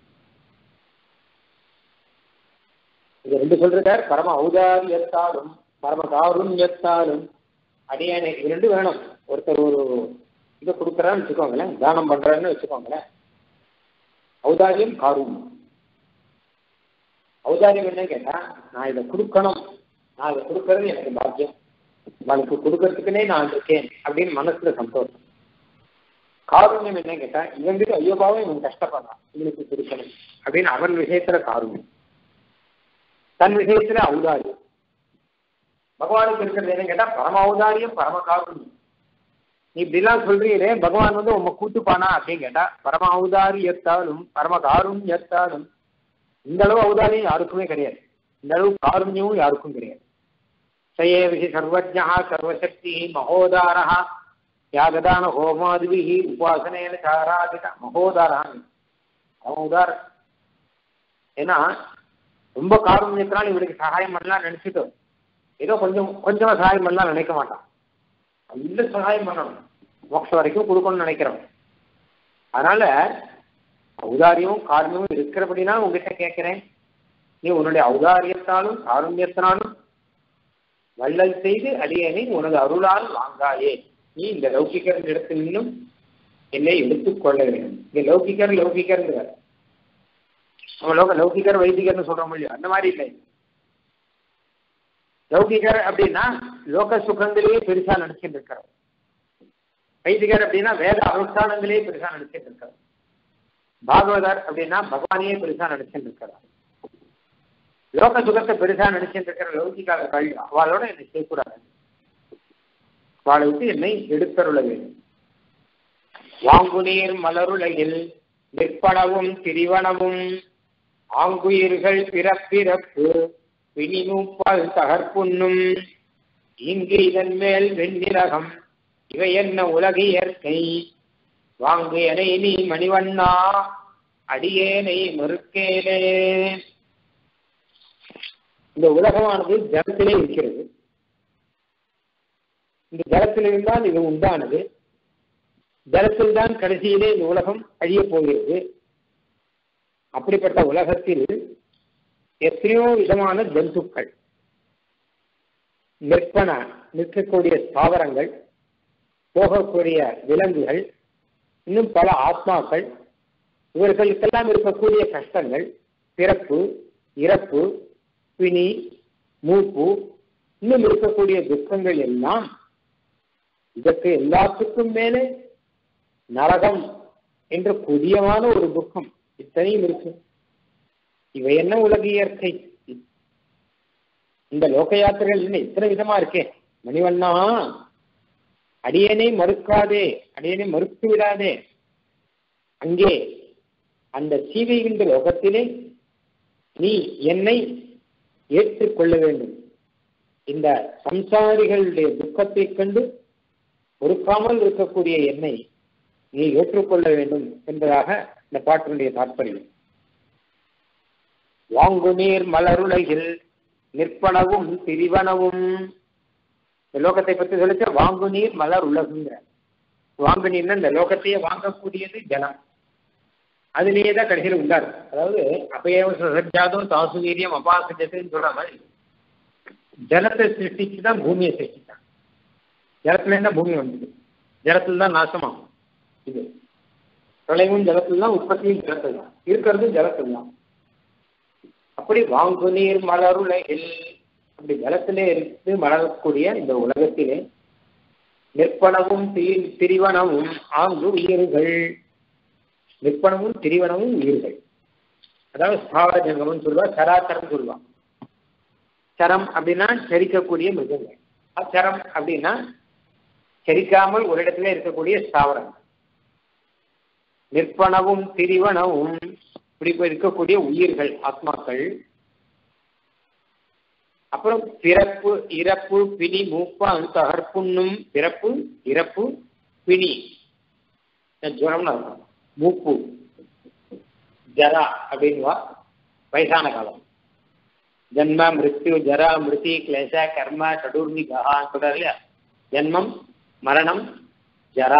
S1: இது ரெண்டு சொல்றார் பரம ஔதாரியத்தாலும் பரம காருண்யத்தாலும் அடியானே இது ரெண்டு வேணும் ஒருத்தர் ஒரு இதை கொடுக்குறான்னு வச்சுக்கோங்களேன் தானம் பண்றாருன்னு வச்சுக்கோங்களேன் ஔதாரியம் காருண்யம் ஔதாரியம் என்ன கேட்டா நான் இதை கொடுக்கணும் நான் இதை கொடுக்கறது எனக்கு பாக்கியம் அவனுக்கு கொடுக்கறதுக்குனே நான் இருக்கேன் அப்படின்னு மனசுல சந்தோஷம் காருண்யம் என்ன கேட்டா இவன் கிட்ட ஐயோ பாவம் இவன் கஷ்டப்படுறான் இவனுக்கு கொடுக்கணும் அப்படின்னு அவன் விஷயத்துல காருண்யம் தன் விஷயத்துல ஔதாரியம் பகவானுக்கு இருக்கிறது என்ன கேட்டா பரம ஔதாரியம் பரம காருண்யம் நீ இப்படிலாம் சொல்றீரே பகவான் வந்து உங்க கூட்டுப்பானா அப்படின்னு கேட்டா பரம ஔதாரியத்தாலும் பரம காருண்யத்தாலும் இந்த அளவு ஔதாரியம் யாருக்குமே கிடையாது இந்த அளவு காருண்யமும் யாருக்கும் கிடையாது சயே விஷய சர்வஜா சர்வசக்தி மகோதாரா யாகதான ஹோமாதிபி உபாசனேன சாராதித மகோதாரான் அவன் உதாரணம் ஏன்னா ரொம்ப காருண்யத்தினால் இவனுக்கு சகாயம் பண்ணலாம் நினைச்சிட்டோம் ஏதோ கொஞ்சம் கொஞ்சமா சகாயம் பண்ணலாம் நினைக்க மாட்டான் நல்ல சகாயம் பண்ணணும் மோட்சம் வரைக்கும் கொடுக்கணும்னு நினைக்கிறோம் அதனால ஔதாரியமும் காரணமும் இருக்கிறபடினா உங்ககிட்ட கேட்கிறேன் நீ உன்னுடைய ஔதாரியத்தாலும் காருண்யத்தினாலும் வள்ளல் செய்து அடியனை உனது அருளால் வாங்காயே நீ இந்த லௌகிகர் இடத்தில் நின்னும் என்னை எடுத்துக்கொள்ள வேண்டும் இங்க லௌகிகர் லௌகிகர்ங்கிறார் அவன் லோக லௌகிகர் வைதிகர்னு சொல்ற முடியும் அந்த மாதிரி இல்லை லௌகிகர் அப்படின்னா லோக சுகங்களையே பெருசா நினைச்சிட்டு இருக்கிறார் வைதிகர் அப்படின்னா வேத அனுஷ்டானங்களே பெருசா நினைச்சிட்டு இருக்கார் பாகவதர் அப்படின்னா பகவானையே பெருசா நினைச்சிட்டு இருக்கிறார் லோக சுகத்தை பெருசா நினைச்சிட்டு இருக்கிற லௌகிகார்கள் அவளோட என்னை சேர்க்கூடாது அவளை விட்டு என்னை எடுத்தருள வேண்டும் வாங்குநீர் மலருலகில் நிற்பனவும் திரிவனவும் ஆங்குயிர்கள் பிறப்பிறப்பு பிணிமூப்பால் தகர்ப்புண்ணும் இங்கு இதன் மேல் வெண்ணிலகம் இவை என்ன உலக இயற்கை வாங்கு எனை நீ மணிவண்ணா அடியேனை மறுக்கேனே இந்த உலகமானது ஜலத்திலே இருக்கிறது இந்த ஜலத்திலிருந்தான் இது உண்டானது ஜலத்தில் தான் கடைசியிலே இந்த உலகம் அழியப் போகிறது அப்படிப்பட்ட உலகத்தில் எத்தனையோ விதமான ஜந்துக்கள் நிற்பன நிற்கக்கூடிய ஸ்தாவரங்கள் போகக்கூடிய விலங்குகள் இன்னும் பல ஆத்மாக்கள் இவர்களுக்கெல்லாம் இருக்கக்கூடிய கஷ்டங்கள் பிறப்பு இறப்பு பிணி மூப்பு இன்னும் இருக்கக்கூடிய துக்கங்கள் எல்லாம் இதற்கு எல்லாத்துக்கும் மேலே நரகம் என்ற புதியமான ஒரு துக்கம் இத்தனையும் இருக்கு இவை என்ன உலக இயற்கை இந்த லோக யாத்திரைகள் என்ன இத்தனை விதமா இருக்கே மணிவண்ணா அடியனை மறுக்காதே அடியனை மறுத்து விடாதே அங்கே அந்த சீவைகின்ற லோகத்திலே நீ என்னை ஏற்றுக்கொள்ள வேண்டும் இந்த சம்சாரிகளுடைய துக்கத்தைக் கண்டு பொறுக்காமல் இருக்கக்கூடிய என்னை நீ ஏற்றுக்கொள்ள வேண்டும் என்பதாக இந்த பாட்டினுடைய தாற்பயம் வாங்கு நீர் மலருலகில் நிற்பனவும் திரிவனவும் இந்த லோகத்தை பற்றி சொல்லிச்ச வாங்கு நீர் மலர் உலகுங்கிற வாங்கு நீர்னா இந்த லோகத்தையே வாங்கக்கூடியது ஜலம் அதுலேயே தான் கடைசியில் உண்டாரு அதாவது அப்பயவ சஜாதம் தாசு வீரியம் அபாசஜத்துன்னு சொல்ற மாதிரி ஜலத்தை சிருஷ்டிச்சு தான் பூமியை சிருஷ்டிச்சான் ஜலத்துல தான் பூமி வந்தது ஜலத்துல தான் நாசமாகும் இது பிரளயமும் ஜலத்தில் தான் உற்பத்தியும் ஜலத்தில் தான் இருக்கிறது ஜலத்தில் தான் அப்படி வாங்கு நீர் மலருலகில் அப்படி ஜலத்திலே இருந்து மலரக்கூடிய இந்த உலகத்திலே நிற்பனவும் திரி- திரிவனவும் ஆங்கு உயிர்கள் நிற்பனவும் திரிவனவும் உயிர்கள் அதாவது ஸ்தாவர ஜங்கம்னு சொல்லுவா சராச்சரம் சொல்லுவா சரம் அப்படின்னா செரிக்கக்கூடிய மிருகங்கள் அச்சரம் அப்படின்னா செரிக்காமல் ஒரு இடத்துல இருக்கக்கூடிய ஸ்தாவரங்கள் நிற்பனவும் திரிவனவும் இப்படி போய் இருக்கக்கூடிய உயிர்கள் ஆத்மாக்கள் அப்புறம் பிறப்பு இறப்பு பிணி மூப்பான் தகர்ப்புண்ணும் பிறப்பு இறப்பு பிணி ஜுரம்னு அர்த்தம் மூப்பு ஜரா அப்படின்வா வயசான காலம் ஜன்ம மிருத்யு ஜரா மிருதி கிளேச கர்ம கடூர்மி கஹான்னு சொல்றாரு இல்லையா ஜன்மம் மரணம் ஜரா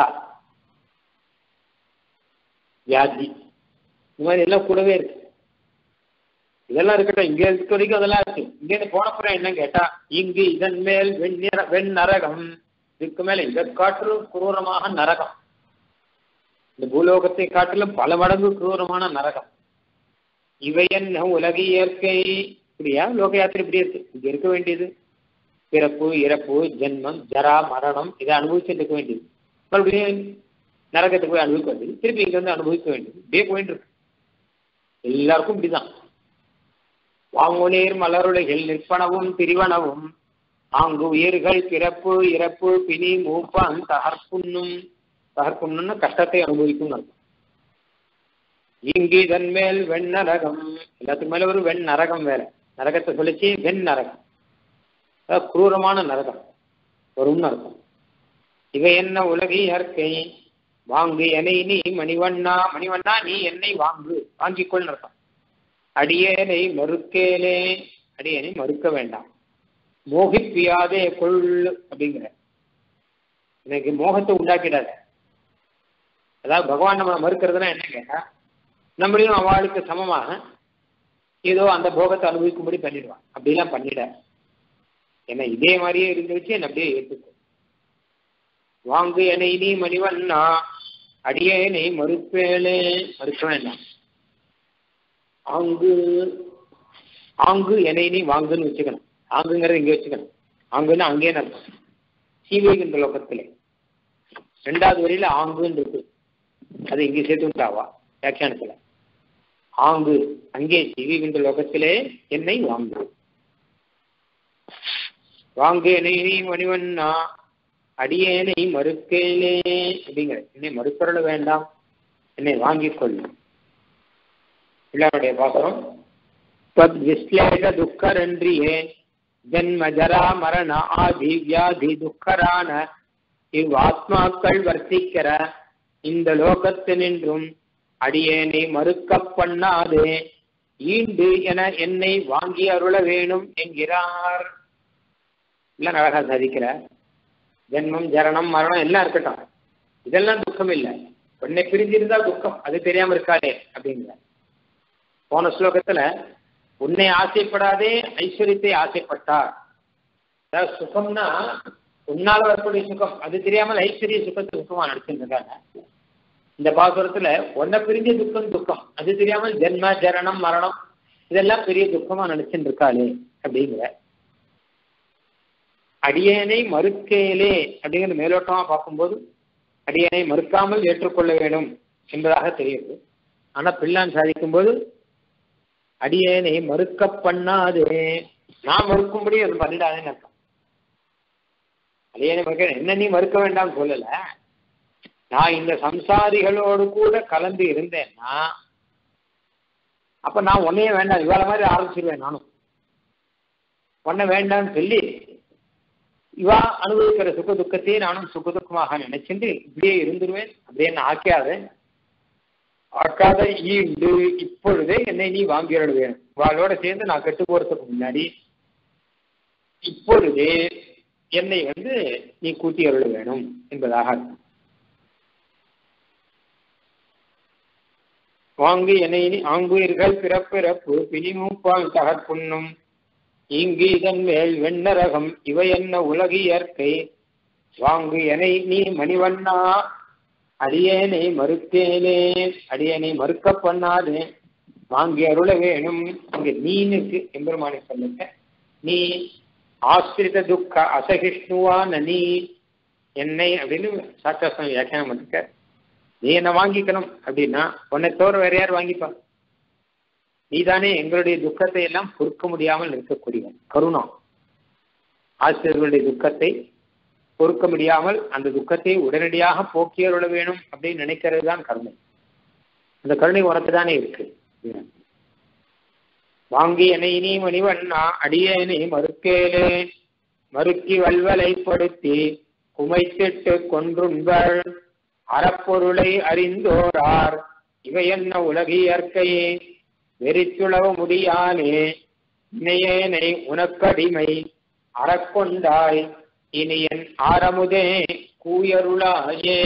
S1: வியாதி இந்த மாதிரி எல்லாம் கூடவே இருக்கு இதெல்லாம் இருக்கட்டும் இங்க இருக்க வரைக்கும் அதெல்லாம் இருக்கு இங்க இருந்து போனப்புறம் என்ன கேட்டா இங்கு இதன் மேல் வெண்ணிற வெண் நரகம் இதுக்கு மேல இதை காட்டிலும் குரூரமாக நரகம் இந்த பூலோகத்தை காட்டிலும் பல மடங்கு குரூரமான நரகம் இவை என்ன உலக இயற்கை இப்படியா லோக யாத்திரை இப்படி இருக்கு இங்க இருக்க வேண்டியது பிறப்பு இறப்பு ஜென்மம் ஜரா மரணம் இதை அனுபவிச்சுட்டு இருக்க வேண்டியது மறுபடியும் நரகத்துக்கு போய் அனுபவிக்க வேண்டியது திருப்பி இங்க வந்து அனுபவிக்க வேண்டியது இப்படியே போயிட்டு இருக்கு எல்லாருக்கும் இப்படிதான் வாங்குநீர் மலருலகில் நிற்பனவும் திரிவனவும் ஆங்கு உயிர்கள் பிறப்பு இறப்பு பிணி மூப்பான் தகர்ப்புண்ணும் தகர்ப்புண்ணும்னு கஷ்டத்தை அனுபவிக்கும் அர்த்தம் இங்கு இதன் மேல் வெண் நரகம் எல்லாத்துக்கு மேல ஒரு வெண் நரகம் வேற நரகத்தை சொல்லிச்சு வெண் நரகம் அதாவது குரூரமான நரகம் வரும்னு அர்த்தம் இவை என்ன உலக இயற்கை வாங்கு என்னை நீ மணிவண்ணா மணிவண்ணா நீ என்னை வாங்கு வாங்கிக்கொள் அர்த்தம் அடியேனை மறுக்கேனே அடியேனை மறுக்க வேண்டாம் மோகிப்பியாதே கொள் அப்படிங்கிற எனக்கு மோகத்தை உண்டாக்கிடாத அதாவது பகவான் நம்மளை மறுக்கிறதுனா என்ன கேட்டா நம்மளையும் அவளுக்கு சமமாக ஏதோ அந்த போகத்தை அனுபவிக்கும்படி பண்ணிடுவான் அப்படிலாம் பண்ணிட என்ன இதே மாதிரியே இருந்து வச்சு என்ன அப்படியே ஏற்றுக்கும் வாங்கு என்னை நீ மணிவண்ணா அடியேனை மறுப்பேனே மறுக்க வேண்டாம் ஆங்கு ஆங்கு என்னை நீ வாங்குன்னு வச்சுக்கணும் ஆங்குங்கிறத இங்கே வச்சுக்கணும் ஆங்குன்னு அங்கேயே அர்த்தம் சீவைகின்ற லோகத்திலே ரெண்டாவது வரியில ஆங்குன்னு இருக்கு அது இங்கே சேர்த்து விட்டாவா வியாக்கியானத்துல ஆங்கு அங்கே சீவைகின்ற லோகத்திலே என்னை வாங்கு வாங்கு என்னை நீ மணிவண்ணா அடியேனை மறுக்கேனே அப்படிங்கிற என்னை மறுப்பருள வேண்டாம் என்னை வாங்கிக் கொள்ளும் பிள்ளையாருடைய பாசனம் தத் விஸ்லேஷ துக்கரன்றியே ஜன்ம ஜரா மரண ஆதி வியாதி துக்கரான இவ் ஆத்மாக்கள் வர்த்திக்கிற இந்த லோகத்தினின்றும் அடியேனை மறுக்க பண்ணாதே ஈண்டு என என்னை வாங்கி அருள வேணும் என்கிறார் எல்லாம் அழகா சாதிக்கிறார் ஜென்மம் ஜரணம் மரணம் எல்லாம் இருக்கட்டும் இதெல்லாம் துக்கம் இல்லை உன்னை பிரிஞ்சிருந்தா துக்கம் அது தெரியாம இருக்காதே அப்படிங்கிற போன ஸ்லோகத்துல உன்னை ஆசைப்படாதே ஐஸ்வர்யத்தை ஆசைப்பட்டார் அதாவது சுகம்னா உன்னால வரக்கூடிய சுகம் அது தெரியாமல் ஐஸ்வர்ய சுகத்தை சுகமா நடிச்சிருக்காங்க இந்த பாசுரத்துல உன்னை பிரிஞ்ச துக்கம் துக்கம் அது தெரியாமல் ஜென்ம ஜரணம் மரணம் இதெல்லாம் பெரிய துக்கமா நினைச்சுட்டு இருக்காளே அப்படிங்கிற அடியேனை மறுக்கேலே அப்படிங்கிற மேலோட்டமா பார்க்கும்போது அடியேனை மறுக்காமல் ஏற்றுக்கொள்ள வேண்டும் என்பதாக தெரியுது ஆனா பிள்ளான் சாதிக்கும் போது அடியேனை மறுக்க பண்ணாதே நான் மறுக்கும்படி அது பண்ணிடாதேன்னு அர்த்தம் அடியேனை மறுக்க என்ன நீ மறுக்க வேண்டாம் சொல்லல நான் இந்த சம்சாரிகளோடு கூட கலந்து இருந்தேன்னா அப்ப நான் உன்னையே வேண்டாம் இவாள மாதிரி ஆரம்பிச்சிருவேன் நானும் உன்னை வேண்டாம்னு சொல்லி இவா அனுபவிக்கிற சுக துக்கத்தையே நானும் சுக துக்கமாக நினைச்சுட்டு இப்படியே இருந்துருவேன் அப்படியே நான் ஆக்கியாத ஆக்காத ஈண்டு இப்பொழுதே என்னை நீ வாங்கிட வேணும் வாளோட சேர்ந்து நான் கெட்டு போறதுக்கு முன்னாடி இப்பொழுதே என்னை வந்து நீ கூட்டி அருள வேணும் என்பதாக அர்த்தம் வாங்கு என்னை நீ ஆங்குயிர்கள் பிறப்பிறப்பு பிரிமூப்பால் தகற்புண்ணும் இங்கு இதன் மேல் வெண்ணரகம் இவை என்ன உலகியற்கை வாங்கு எனை நீ மணிவண்ணா அடியேனை மறுத்தேனே அடியேனை மறுக்க பண்ணாதே வாங்கி அருள வேணும் இங்க நீனுக்கு எம்பெருமானை சொல்லுங்க நீ ஆசிரித துக்க அசகிஷ்ணுவான நீ என்னை அப்படின்னு சாஸ்திரம் வியாக்கியானம் பண்ணிருக்க நீ என்ன வாங்கிக்கணும் அப்படின்னா உன்னை தவிர வேற யார் வாங்கிப்பா நீதானே எங்களுடைய துக்கத்தை எல்லாம் பொறுக்க முடியாமல் இருக்கக்கூடியவன் கருணா ஆசிரியர்களுடைய துக்கத்தை பொறுக்க முடியாமல் அந்த துக்கத்தை உடனடியாக போக்கியருள வேணும் அப்படின்னு நினைக்கிறது தான் கருணை அந்த கருணை உனக்கு தானே இருக்கு வாங்கி என்னை நீ மணிவண்ணா அடியேனை மறுக்கேலே மறுக்கி வல்வலைப்படுத்தி குமைத்திட்டு கொன்றுண்பர் அறப்பொருளை அறிந்தோரார் இவை என்ன உலகியற்கையே வெறித்துளவ முடியானே இணையேனை உனக்கடிமை அறக்கொண்டாய் இனி என் ஆரமுதே கூயருளாயே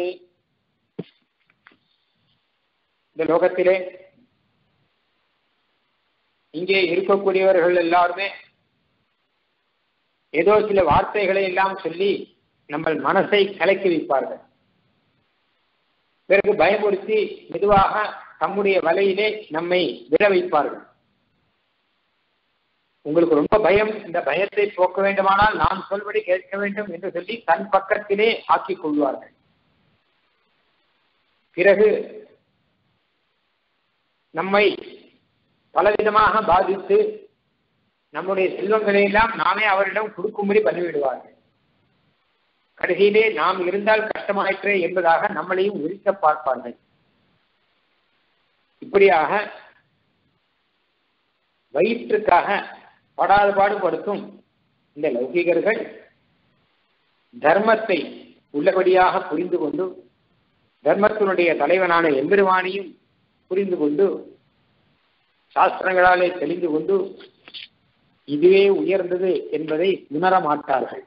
S1: இந்த லோகத்திலே இங்கே இருக்கக்கூடியவர்கள் எல்லாருமே ஏதோ சில வார்த்தைகளை எல்லாம் சொல்லி நம்ம மனசை கலக்கி வைப்பார்கள் பிறகு பயமுறுத்தி மெதுவாக தம்முடைய வலையிலே நம்மை விழ வைப்பார்கள் உங்களுக்கு ரொம்ப பயம் இந்த பயத்தை போக்க வேண்டுமானால் நான் சொல்படி கேட்க வேண்டும் என்று சொல்லி தன் பக்கத்திலே ஆக்கிக் கொள்வார்கள் பிறகு நம்மை பலவிதமாக பாதித்து நம்முடைய செல்வங்களை எல்லாம் நாமே அவரிடம் கொடுக்கும்படி பண்ணிவிடுவார்கள் கடைசியிலே நாம் இருந்தால் கஷ்டமாயிற்றே என்பதாக நம்மளையும் உரிக்க பார்ப்பார்கள் இப்படியாக வயிற்றுக்காக படாத பாடுபடுத்தும் இந்த லௌகிகர்கள் தர்மத்தை உள்ளபடியாக புரிந்து கொண்டு தர்மத்தினுடைய தலைவனான எம்பெருமானையும் புரிந்து கொண்டு சாஸ்திரங்களாலே தெளிந்து கொண்டு இதுவே உயர்ந்தது என்பதை உணர மாட்டார்கள்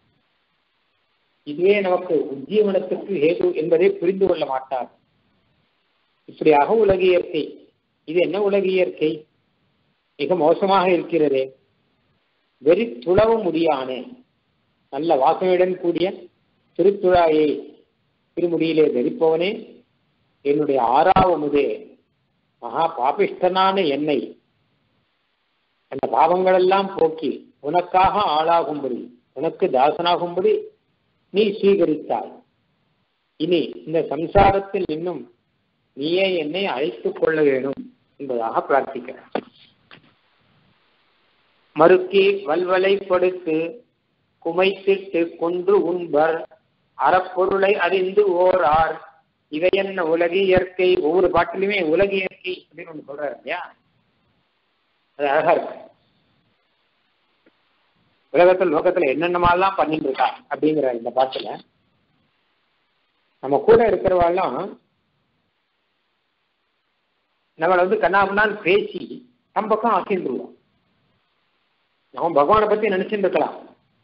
S1: இதுவே நமக்கு உஜ்ஜீவனத்துக்கு ஹேது என்பதை புரிந்து கொள்ள மாட்டார்கள் இப்படியாக உலக இயற்கை இது என்ன உலக இயற்கை மிக மோசமாக இருக்கிறதே வெறி துளவ முடியானே நல்ல வாசனையுடன் கூடிய திருத்துழாயை திருமுடியிலே தரிப்பவனே என்னுடைய ஆறாவமுதே மகா பாபிஷ்டனான என்னை அந்த பாவங்களெல்லாம் போக்கி உனக்காக ஆளாகும்படி உனக்கு தாசனாகும்படி நீ சீகரித்தாய் இனி இந்த சம்சாரத்தில் இன்னும் நீயே என்னை அழைத்துக் கொள்ள வேணும் என்பதாக பிரார்த்திக்கிறேன் மறுக்கி வல்வலைப்படுத்து குமைத்திட்டு கொன்று உண்பர் அறப்பொருளை அறிந்து ஓரார் இவை என்ன உலக இயற்கை ஒவ்வொரு பாட்டிலுமே உலக இயற்கை அப்படின்னு ஒன்று சொல்றாரு இல்லையா அது அழகா இருக்கு உலகத்தில் லோகத்துல என்னென்னமாலாம் பண்ணிட்டு இருக்கா அப்படிங்கிற இந்த பாட்டுல நம்ம கூட இருக்கிறவாள்லாம் நம்மளை வந்து கண்ணாமண்ணான்னு பேசி நம்ம பக்கம் ஆக்கின்றுவோம் நம்ம பகவானை பத்தி நினைச்சுட்டு இருக்கலாம்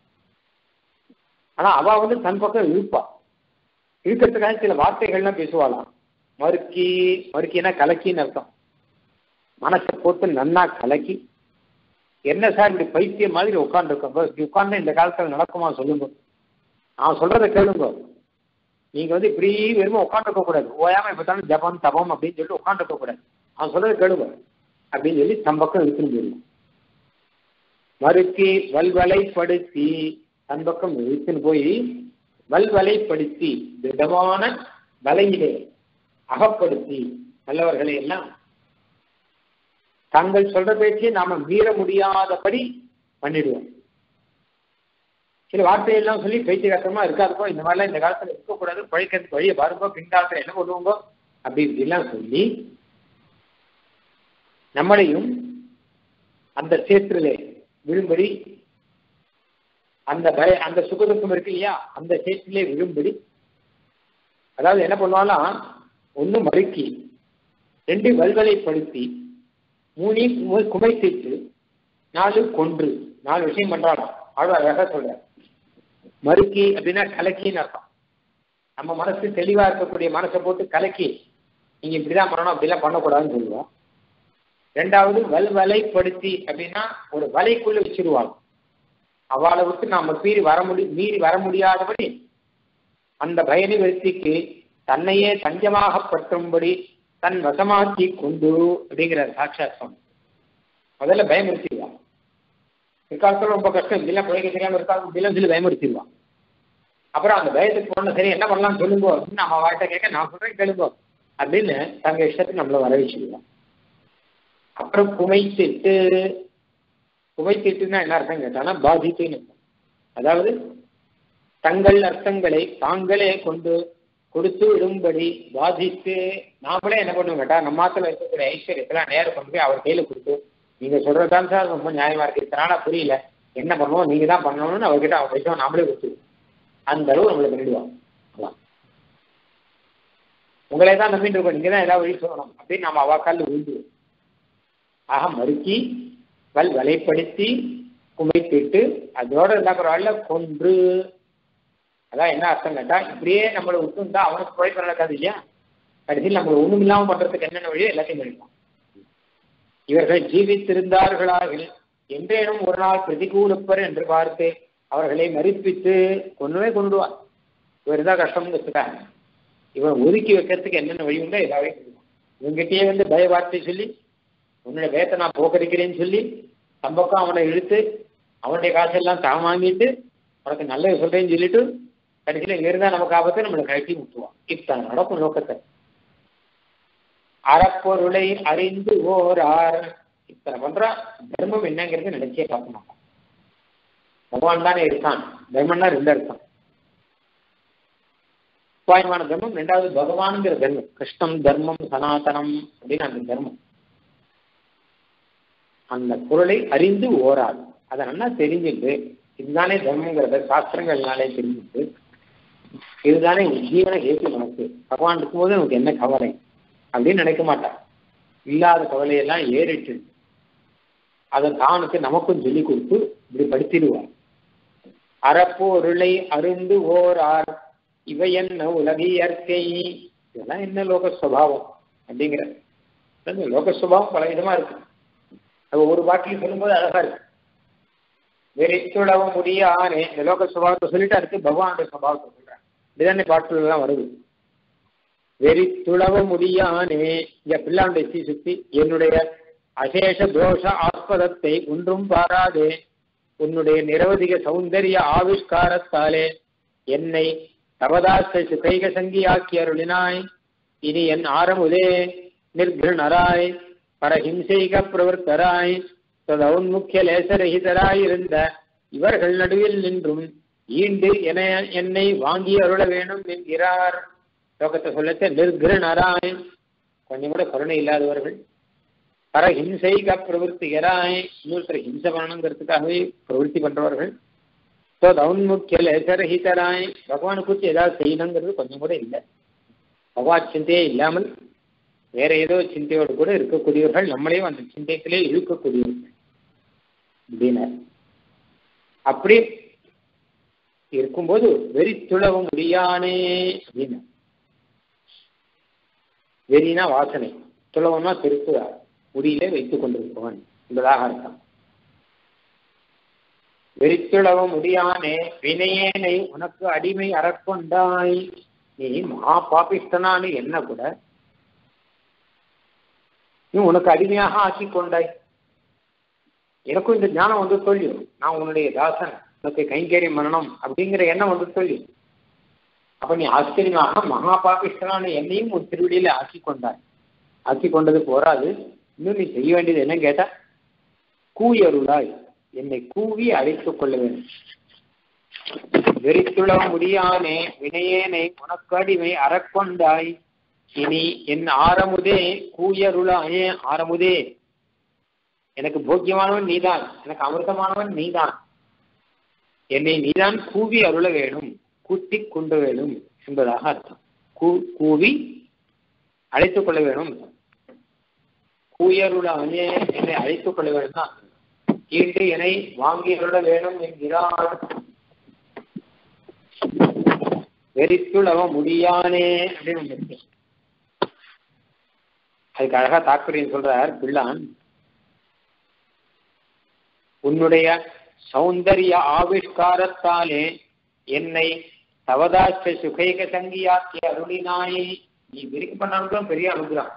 S1: ஆனா அவ வந்து தன் பக்கம் இழுப்பா இழுக்கிறதுக்காக சில வார்த்தைகள்லாம் பேசுவாளாம் மறுக்கி மறுக்கினா கலக்கின்னு அர்த்தம் மனசை போட்டு நன்னா கலக்கி என்ன சார் இப்படி பைத்தியம் மாதிரி உட்காந்துருக்கோங்க இப்படி உட்காந்து இந்த காலத்துல நடக்குமா சொல்லுங்க நான் சொல்றதை கேளுங்க நீங்க வந்து இப்படி வெறும் உட்காந்துருக்க கூடாது ஓயாம இப்ப ஜபம் தபம் அப்படின்னு சொல்லிட்டு உட்காந்துருக்க கூடாது அவன் சொல்றதை கேளுங்க அப்படின்னு சொல்லி தம் பக்கம் இழுத்துன்னு போயிடும் மறுக்கி வல்வலைப்படுத்தி தன் பக்கம் இழுத்துன்னு போய் வல்வலைப்படுத்தி திடமான வலையிலே அகப்படுத்தி நல்லவர்களை எல்லாம் தாங்கள் சொல்ற பேச்சை நாம மீற முடியாதபடி பண்ணிடுவோம் சில வார்த்தையெல்லாம் சொல்லி பைத்தியகாரமா இருக்காதுப்போ இந்த மாதிரிலாம் இந்த காலத்துல இருக்கக்கூடாது பழைக்கிறதுக்கு வழியை பாருங்க பின்காலத்துல என்ன பண்ணுவோங்க அப்படி இப்படிலாம் சொல்லி நம்மளையும் அந்த சேற்றிலே விழும்படி அந்த பய அந்த சுகதுக்கம் இருக்கு இல்லையா அந்த சேற்றிலே விழும்படி அதாவது என்ன பண்ணுவாங்கன்னா ஒன்று மறுக்கி ரெண்டு வல்வலைப்படுத்தி மூணி குமைத்திட்டு நாலு கொன்று நாலு விஷயம் பண்றாளாம் ஆழ்வார் அழகா சொல்ற மறுக்கி அப்படின்னா கலக்கின்னு அர்த்தம் நம்ம மனசு தெளிவா இருக்கக்கூடிய மனசை போட்டு கலக்கி நீங்க இப்படிதான் பண்ணணும் அப்படிலாம் பண்ணக்கூடாதுன்னு சொல்லுவோம் ரெண்டாவது வல்வலைப்படுத்தி அப்படின்னா ஒரு வலைக்குள்ள வச்சிருவாங்க அவளை விட்டு நாம மீறி வர முடி மீறி வர முடியாதபடி அந்த பயணி விருத்திக்கு தன்னையே தஞ்சமாக பற்றும்படி தன் வசமாக்கி கொண்டு அப்படிங்கிற சாட்சாத் சுவாமி முதல்ல பயமுறுத்திடுவான் பிற்காலத்தில் ரொம்ப கஷ்டம் இதெல்லாம் பிழைக்க தெரியாம இருக்காங்க இப்படிலாம் சொல்லி பயமுறுத்திடுவான் அப்புறம் அந்த பயத்துக்கு போன சரி என்ன பண்ணலாம் சொல்லுங்க அப்படின்னு நம்ம வார்த்தை கேட்க நான் சொல்றேன் கேளுங்க அப்படின்னு தங்க இஷ்டத்துக்கு நம்மள வர வச்சுடுவான் அப்புறம் குமைத்திட்டு குமைத்திட்டுன்னா என்ன அர்த்தம் கேட்டானா பாதித்துன்னு அதாவது தங்கள் அர்த்தங்களை தாங்களே கொண்டு கொடுத்து விடும்படி பாதித்து நாமளே என்ன பண்ணுவோம் கேட்டா நம்ம மாத்துல இருக்கக்கூடிய ஐஸ்வர்யத்தெல்லாம் நேரம் கொண்டு போய் அவர் கையில கொடுத்து நீங்க சொல்றதுதான் சார் ரொம்ப நியாயமா இருக்கு இத்தனால புரியல என்ன பண்ணுவோம் நீங்க தான் பண்ணணும்னு அவர்கிட்ட அவர் விஷயம் நாமளே கொடுத்துருவோம் அந்த அளவு நம்மளை பண்ணிடுவாங்க அதான் உங்களே தான் நம்பிட்டு இருக்கோம் நீங்க தான் ஏதாவது வழி சொல்லணும் அப்படின்னு நம்ம அவாக்கால் விழுந்துருவோம் ஆக மறுக்கி வல் வலைப்படுத்தி குமைத்திட்டு அதோட என்ன பரவாயில்ல கொன்று அதான் என்ன அர்த்தம் கேட்டா இப்படியே நம்மளை விட்டுருந்தா அவனுக்கு குழைப்பு நடக்காது இல்லையா கடைசியில் நம்மளை ஒண்ணும் இல்லாம பண்றதுக்கு என்னென்ன வழியோ எல்லாத்தையும் பண்ணிடுவான் இவர்கள் ஜீவித்திருந்தார்களாக என்றேனும் ஒரு நாள் பிரதிகூலப்பர் என்று பார்த்து அவர்களை மறிப்பித்து கொண்டுவே கொண்டுடுவார் இவர் தான் கஷ்டம்ங்கிறதுக்காக இவன் ஒதுக்கி வைக்கிறதுக்கு என்னென்ன வழி உண்டோ எல்லாவே இவங்கிட்டயே வந்து பய வார்த்தை சொல்லி உன்னோட வேத்தை நான் போக்கடிக்கிறேன்னு சொல்லி தம்பக்கம் அவனை இழுத்து அவனுடைய காசெல்லாம் தான் வாங்கிட்டு உனக்கு நல்லது சொல்றேன்னு சொல்லிட்டு கடைசியில் இங்க இருந்தா நமக்கு ஆபத்தை நம்மளை கழட்டி விட்டுருவான் இத்தான் நடக்கும் நோக்கத்தை அறப்பொருளை அறிந்து ஓர் ஆர் இத்தனை பண்றா தர்மம் என்னங்கிறது நினைச்சே பார்க்க மாட்டான் பகவான் தானே இருக்கான் தர்மம்னா ரெண்டு இருக்கான் உபாயமான தர்மம் ரெண்டாவது பகவானுங்கிற தர்மம் கிருஷ்ணம் தர்மம் சனாதனம் அப்படின்னு அந்த தர்மம் அந்த பொருளை அறிந்து ஓராது அதை நல்லா தெரிஞ்சுட்டு இதுதானே தர்மங்கிறத சாஸ்திரங்கள்னாலே தெரிஞ்சுட்டு இதுதானே ஜீவன கேட்டு நமக்கு பகவான் இருக்கும்போது நமக்கு என்ன கவலை அப்படின்னு நினைக்க மாட்டான் இல்லாத கவலையெல்லாம் ஏறிட்டு அதை தானுக்கு நமக்கும் சொல்லி கொடுத்து இப்படி படுத்திடுவார் அறப்போருளை அருந்து ஓர் ஆர் இவை என்ன உலக இயற்கை இதெல்லாம் என்ன லோக சுவாவம் அப்படிங்கிற லோக சுபாவம் பல விதமா இருக்கு அது ஒரு பாட்டில் சொல்லும்போது அழகா இருக்கு வெறித்துளவ முடியானே இந்த லோக சுபாவத்தை சொல்லிட்டு அடுத்து பகவானுடைய சுபாவத்தை சொல்றேன் இதுதானே பாட்டுல எல்லாம் வருது வெறித்துளவ முடியானே இங்க பிள்ளாண்டை சீ சுத்தி என்னுடைய அசேஷ தோஷ ஆஸ்பதத்தை ஒன்றும் பாராதே உன்னுடைய நிரவதிக சௌந்தரிய ஆவிஷ்காரத்தாலே என்னை தவதாச சுகைக சங்கியாக்கி அருளினாய் இனி என் ஆரமுதே நிர்கிருணராய் பரஹிம்சைக பிரவர்த்தராய் ததவுன்முக்கிய லேசரகிதராய் இருந்த இவர்கள் நடுவில் நின்றும் ஈண்டு என என்னை வாங்கி அருள வேணும் என்கிறார் லோகத்தை சொல்லச்ச நிர்கிருணராய் கொஞ்சம் கூட கருணை இல்லாதவர்கள் பரஹிம்சைக பிரவருத்திகராய் இன்னொருத்தர் ஹிம்சை பண்ணணுங்கிறதுக்காகவே பிரவருத்தி பண்றவர்கள் தௌன்முக்கிய லேசரஹிதராய் பகவானை குறித்து ஏதாவது செய்யணுங்கிறது கொஞ்சம் கூட இல்லை பகவான் சிந்தையே இல்லாமல் வேற ஏதோ சிந்தையோடு கூட இருக்கக்கூடியவர்கள் நம்மளையும் அந்த சிந்தையத்திலே இழுக்கக்கூடியவர்கள் அப்படின்னார் அப்படி இருக்கும்போது வெறித்துளவ முடியானே அப்படின்னு வெறினா வாசனை துளவம்னா திருப்புறார் முடியிலே வைத்துக் கொண்டிருப்பவன் என்பதாக அர்த்தம் வெறித்துளவ முடியானே வினையேனை உனக்கு அடிமை அறக்கொண்டாய் நீ மகா பாபிஷ்டனானு என்ன கூட நீ உனக்கு அடிமையாக ஆக்கி கொண்டாய் எனக்கும் இந்த ஞானம் வந்து சொல்லி நான் உன்னுடைய தாசன் உனக்கு கைங்கரியம் பண்ணணும் அப்படிங்கிற எண்ணம் வந்து சொல்லி அப்ப நீ ஆச்சரியமாக மகா பாபிஷ்டனான என்னையும் ஒரு திருவடியில ஆக்கி கொண்டாய் ஆக்கி கொண்டது போராது இன்னும் நீ செய்ய வேண்டியது என்ன கேட்டா கூயருளாய் என்னை கூவி அழைத்துக் கொள்ள வேண்டும் வெறித்துள முடியானே வினையேனை உனக்கு அடிமை அறக்கொண்டாய் இனி என் ஆரமுதே கூயருளாயே ஆரமுதே எனக்கு போக்கியமானவன் நீதான் எனக்கு அமிர்தமானவன் நீதான் என்னை நீதான் கூவி அருள வேணும் கூட்டி கொண்டு வேணும் என்பதாக அர்த்தம் கூ கூவி அழைத்துக் கொள்ள வேணும் கூயருளானே என்னை அழைத்துக் கொள்ள வேண்டும் ஈண்டு என்னை வாங்கியருள வேணும் என்கிறார் வெறித்துளவ முடியானே அப்படின்னு ஒண்ணு இருக்கு அதுக்கு அழகா தாக்குரியன் சொல்றார் பிள்ளான் உன்னுடைய சௌந்தரிய ஆவிஷ்காரத்தாலே என்னை தவதாச்ச சுகைக சங்கியாக்கி அருளினாயே நீ விரிக்க பண்ணாலும் பெரிய அனுகிரகம்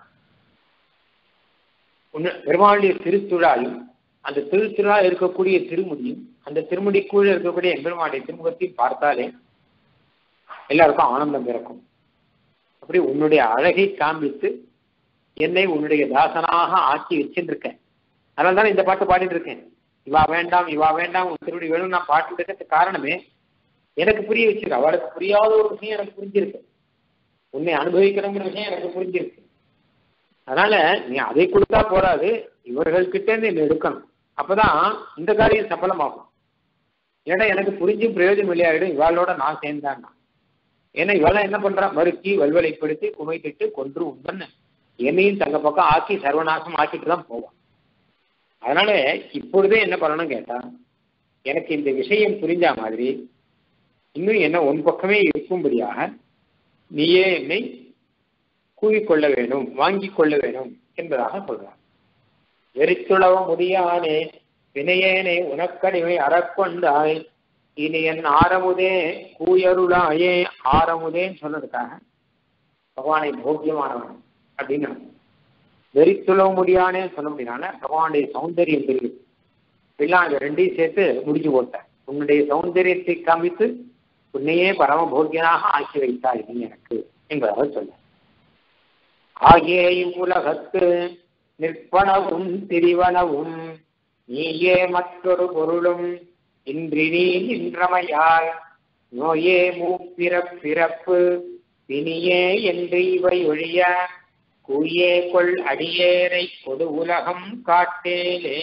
S1: உன்ன பெருமாளுடைய திருத்துழாயும் அந்த திருத்துழா இருக்கக்கூடிய திருமுடியும் அந்த திருமுடிக்குள்ள இருக்கக்கூடிய எம்பெருமானுடைய திருமுகத்தையும் பார்த்தாலே எல்லாருக்கும் ஆனந்தம் பிறக்கும் அப்படி உன்னுடைய அழகை காண்பித்து என்னை உன்னுடைய தாசனாக ஆக்கி வச்சுருக்க அதனால தான் இந்த பாட்டு பாடிட்டு இருக்கேன் இவா வேண்டாம் இவா வேண்டாம் உன் திருவடி வேணும் நான் பாட்டு இருக்கிறதுக்கு காரணமே எனக்கு புரிய வச்சிருக்கு அவளுக்கு புரியாத ஒரு விஷயம் எனக்கு புரிஞ்சிருக்கு உன்னை அனுபவிக்கிறங்கிற விஷயம் எனக்கு புரிஞ்சிருக்கு அதனால நீ அதை கொடுத்தா போறாது இவர்கள் கிட்ட இருந்து என்ன எடுக்கணும் அப்பதான் இந்த காரியம் சம்பளமாகும் ஏன்னா எனக்கு புரிஞ்சும் பிரயோஜனம் இல்லையாயிடும் இவாளோட நான் சேர்ந்தான்னா ஏன்னா இவெல்லாம் என்ன பண்றான் மறுக்கி வல்வலைப்படுத்தி குமைத்திட்டு கொன்று உண்பன்னு என்னையும் தங்க பக்கம் ஆக்கி சர்வநாசம் ஆக்கிட்டு தான் போவான் அதனால இப்பொழுதே என்ன பண்ணணும் கேட்டா எனக்கு இந்த விஷயம் புரிஞ்ச மாதிரி இன்னும் என்ன உன் பக்கமே இருக்கும்படியாக நீயே என்னை கூவிக்கொள்ள வேணும் வாங்கிக் கொள்ள வேணும் என்பதாக சொல்றார் வெறித்துளவ முடியானே வினையேனே உனக்கடிமை அறக்கொண்டாய் இனி என் ஆரமுதே கூயருளாயே ஆரமுதேன்னு சொன்னதுக்காக பகவானை போக்கியமானவன் அப்படின்னு வெறித்துளவ முடியானே சொல்ல முடியாத பகவானுடைய சௌந்தரியம் தெரியும் எல்லாம் அது ரெண்டையும் சேர்த்து முடிச்சு போட்டேன் உன்னுடைய சௌந்தரியத்தை காமித்து உன்னையே பரமபோக்கியனாக ஆக்கி வைத்தாய் நீ எனக்கு என்பதாக சொல்ல ஆகிய இவ்வுலகத்து நிற்பனவும் திரிவனவும் நீயே மற்றொரு பொருளும் இன்றி நீ நின்றமையால் நோயே மூப்பிறப் பிறப்பு பிணியே என்று இவை ஒழிய கூயே கொள் அடியேரை பொது உலகம் காட்டேலே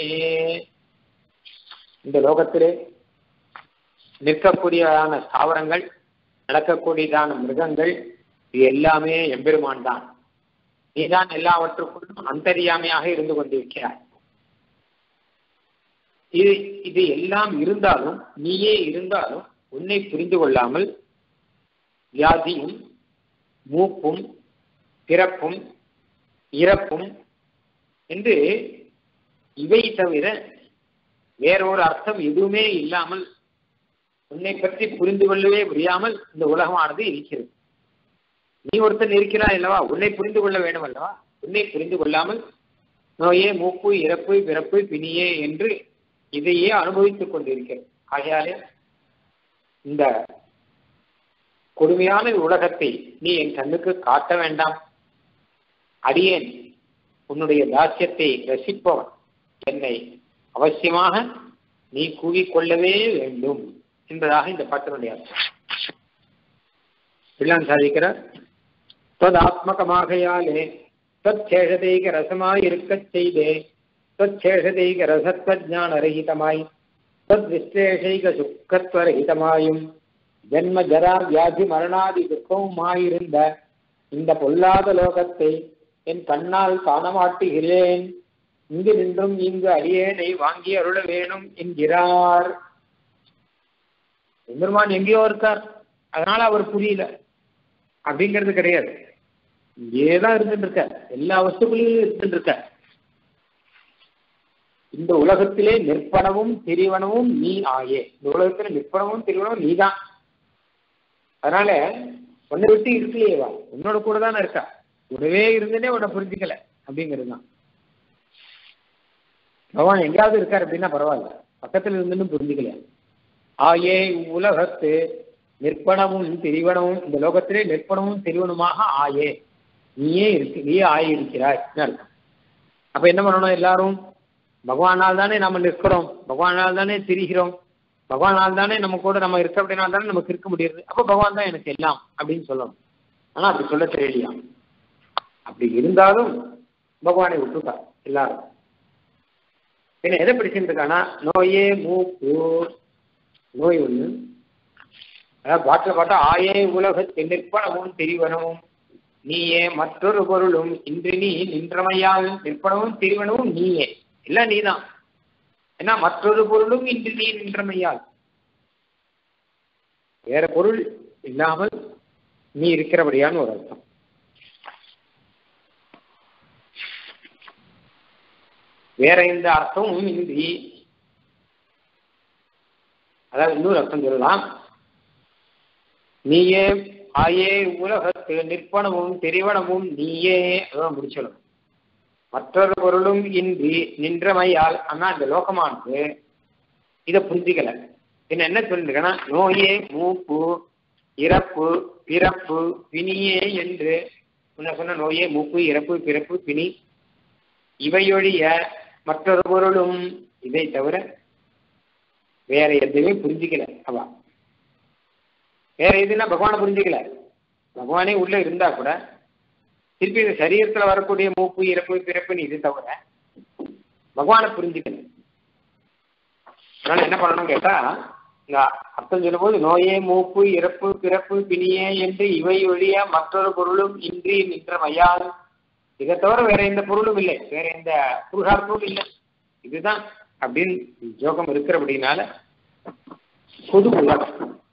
S1: இந்த லோகத்திலே நிற்கக்கூடியதான ஸ்தாவரங்கள் நடக்கக்கூடியதான மிருகங்கள் இது எல்லாமே எம்பெருமான் தான் நீதான் எல்லாவற்றுக்குள்ளும் அந்தரியாமையாக இருந்து கொண்டிருக்கிறாய் இது இது எல்லாம் இருந்தாலும் நீயே இருந்தாலும் உன்னை புரிந்து கொள்ளாமல் வியாதியும் மூப்பும் பிறப்பும் இறப்பும் என்று இவை தவிர வேறொரு அர்த்தம் எதுவுமே இல்லாமல் உன்னை பற்றி புரிந்து கொள்ளவே முடியாமல் இந்த உலகமானது இருக்கிறது நீ ஒருத்தன் இருக்கிறாய் அல்லவா உன்னை புரிந்து கொள்ள வேண்டும் அல்லவா உன்னை புரிந்து கொள்ளாமல் நோயே மூப்பு இறப்பு பிறப்பு பிணியே என்று இதையே அனுபவித்துக் கொண்டிருக்கிறது ஆகையாலே இந்த கொடுமையான உலகத்தை நீ என் கண்ணுக்கு காட்ட வேண்டாம் அடியேன் உன்னுடைய தாசியத்தை ரசிப்பவன் என்னை அவசியமாக நீ கூவிக்கொள்ளவே வேண்டும் என்பதாக இந்த பாட்டினுடைய அர்த்தம் பிள்ளான் சாதிக்கிறார் ததாத்மகமாகையாலே தச்சேஷதைக ரசமாய் இருக்கச் செய்தே தச்சேஷதைக ரசத்வஜான ரஹிதமாய் தத் விஸ்லேஷைக சுக்கத்வரஹிதமாயும் ஜென்ம ஜரா வியாதி மரணாதி துக்கமுமாயிருந்த இந்த பொல்லாத லோகத்தை என் கண்ணால் காண மாட்டுகிறேன் இங்கு நின்றும் இங்கு அடியேனை வாங்கி அருள வேணும் என்கிறார் எம்பெருமான் எங்கேயோ இருக்கார் அதனால அவர் புரியல அப்படிங்கிறது கிடையாது இங்கேதான் இருந்துட்டு இருக்க எல்லா வஸ்துக்குள்ளையும் இருந்துட்டு இருக்க இந்த உலகத்திலே நிற்பனவும் திரிவனவும் நீ ஆயே இந்த உலகத்துல நிற்பனவும் திரிவனவும் நீதான் அதனால உன்னை விட்டு இருக்கலையேவா உன்னோட கூட தானே இருக்கா உடவே இருந்துனே உன்னை புரிஞ்சுக்கல அப்படிங்கிறது தான் பகவான் எங்கேயாவது இருக்கார் அப்படின்னா பரவாயில்ல பக்கத்துல இருந்துன்னு புரிஞ்சுக்கல ஆயே உலகத்து நிற்பனமும் திரிவனமும் இந்த லோகத்திலே நிற்பனமும் திரிவனமாக ஆயே நீயே இருக்கு நீயே ஆயிருக்கிறாய் அர்த்தம் அப்ப என்ன பண்ணணும் எல்லாரும் பகவானால் தானே நம்ம நிற்கிறோம் பகவானால் தானே திரிகிறோம் பகவானால் தானே நம்ம கூட நம்ம இருக்க அப்படின்னா தானே நமக்கு இருக்க முடியுது அப்ப பகவான் தான் எனக்கு எல்லாம் அப்படின்னு சொல்லணும் ஆனா அப்படி சொல்ல தெரியலையா அப்படி இருந்தாலும் பகவானை விட்டுட்டா எல்லாரும் என்ன எதை பிடிச்சிருக்கானா நோயே மூப்பு நோய் ஒண்ணு அதாவது பாட்டில் பார்த்தா ஆயே உலகத்தில் நிற்பனமும் தெரிவனமும் நீயே மற்றொரு பொருளும் இன்று நீ நின்றமையால் நிற்பனவும் திரிவனவும் நீயே இல்ல நீதான் ஏன்னா மற்றொரு பொருளும் இன்று நீ நின்றமையால் வேற பொருள் இல்லாமல் நீ இருக்கிறபடியான்னு ஒரு அர்த்தம் வேற எந்த அர்த்தமும் இன்றி அதாவது இன்னொரு அர்த்தம் சொல்லலாம் நீயே ஆயே உலகத்து நிற்பனமும் தெரிவனமும் நீயே அதான் முடிச்சலும் மற்றொரு பொருளும் இன்றி நின்றமையால் ஆனா இந்த லோகமானது இதை புரிஞ்சிக்கல என்ன என்ன சொல்லிருக்கேன்னா நோயே மூப்பு இறப்பு பிறப்பு பிணியே என்று முன்ன சொன்ன நோயே மூப்பு இறப்பு பிறப்பு பிணி இவையொழிய மற்றொரு பொருளும் இதை தவிர வேற எதுவுமே புரிஞ்சிக்கல அவ வேற எதுனா பகவானை புரிஞ்சுக்கல பகவானே உள்ள இருந்தா கூட திருப்பி இந்த சரீரத்துல வரக்கூடிய மூப்பு இறப்பு பிறப்புன்னு இது தவிர பகவானை புரிஞ்சுக்கல அதனால என்ன பண்ணணும் கேட்டா இங்க அர்த்தம் சொல்லும்போது நோயே மூப்பு இறப்பு பிறப்பு பிணியே என்று இவை ஒழிய மற்றொரு பொருளும் இன்றி நின்ற மையால் இதை தவிர வேற எந்த பொருளும் இல்லை வேற எந்த புருஷார்த்தமும் இல்லை இதுதான் அப்படின்னு ஜோகம் இருக்கிறபடினால பொது உலகம்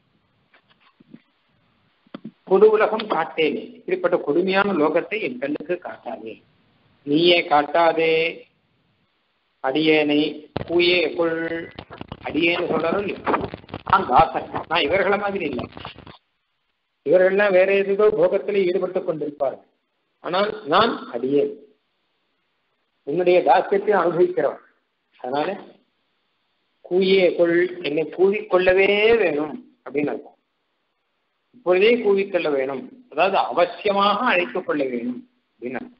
S1: பொது உலகம் காட்டேன் இப்படிப்பட்ட கொடுமையான லோகத்தை என் கண்ணுக்கு காட்டாதே நீயே காட்டாதே அடியேனை பூயே கொள் அடியேன்னு சொல்றாரும் இல்லையா நான் தாசன் நான் இவர்களை மாதிரி இல்லை இவர்கள்லாம் வேற எதுதோ போகத்தில் ஈடுபட்டுக் கொண்டிருப்பார்கள் ஆனால் நான் அடியேன் உன்னுடைய தாசியத்தை அனுபவிக்கிறவன் அதனால கூயே கொள் என்னை கூவிக்கொள்ளவே வேணும் அப்படின்னு அர்த்தம் இப்பொழுதே கூவிக்கொள்ள வேணும் அதாவது அவசியமாக அழைத்துக் கொள்ள வேணும் அப்படின்னு அர்த்தம்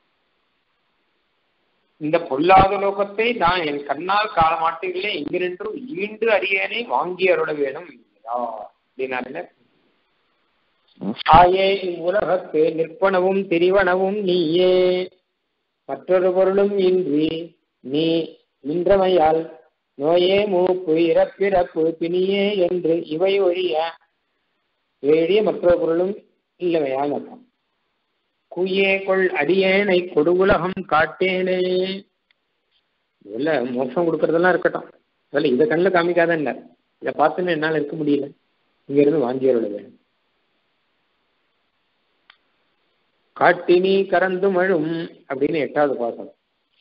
S1: இந்த பொல்லாத லோகத்தை நான் என் கண்ணால் காண மாட்டீர்களே எங்கிருந்தும் ஈண்டு அரியணை வாங்கி அருள வேணும் அப்படின்னாருல ஆயே இவ்வுலகத்து நிற்பனவும் திரிவனவும் நீயே மற்றொரு பொருளும் இன்றி நீ நின்றமையால் நோயே மூப்பு இறப்பிறப்பு பிணியே என்று இவை ஒழிய வேடிய மற்றொரு பொருளும் இல்லவையால் அர்த்தம் குயே கொள் அடியேனை கொடுகுலகம் காட்டேனே இல்ல மோட்சம் கொடுக்கறதெல்லாம் இருக்கட்டும் அதில் இதை கண்ணில் காமிக்காத இல்லை இதை பார்த்துன்னு என்னால் இருக்க முடியல இங்க இருந்து வாங்கியரோட வேணும் காட்டினி கறந்து மழும் அப்படின்னு எட்டாவது பாசனம்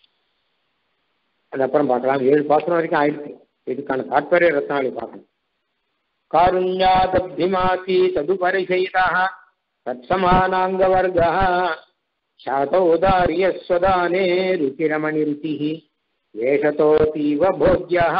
S1: அது அப்புறம் பார்க்கலாம் ஏழு பாசனம் வரைக்கும் ஆயிடுச்சு இதுக்கான தாற்பரிய ரத்னாவளி பார்க்கணும் காருண்யாதப்திமாசி ததுபரிசைதா तत्समानाङ्गवर्गः शातौदार्यस्वदाने रुचिरमणिरुचिः वेषतोऽतीव भोग्यः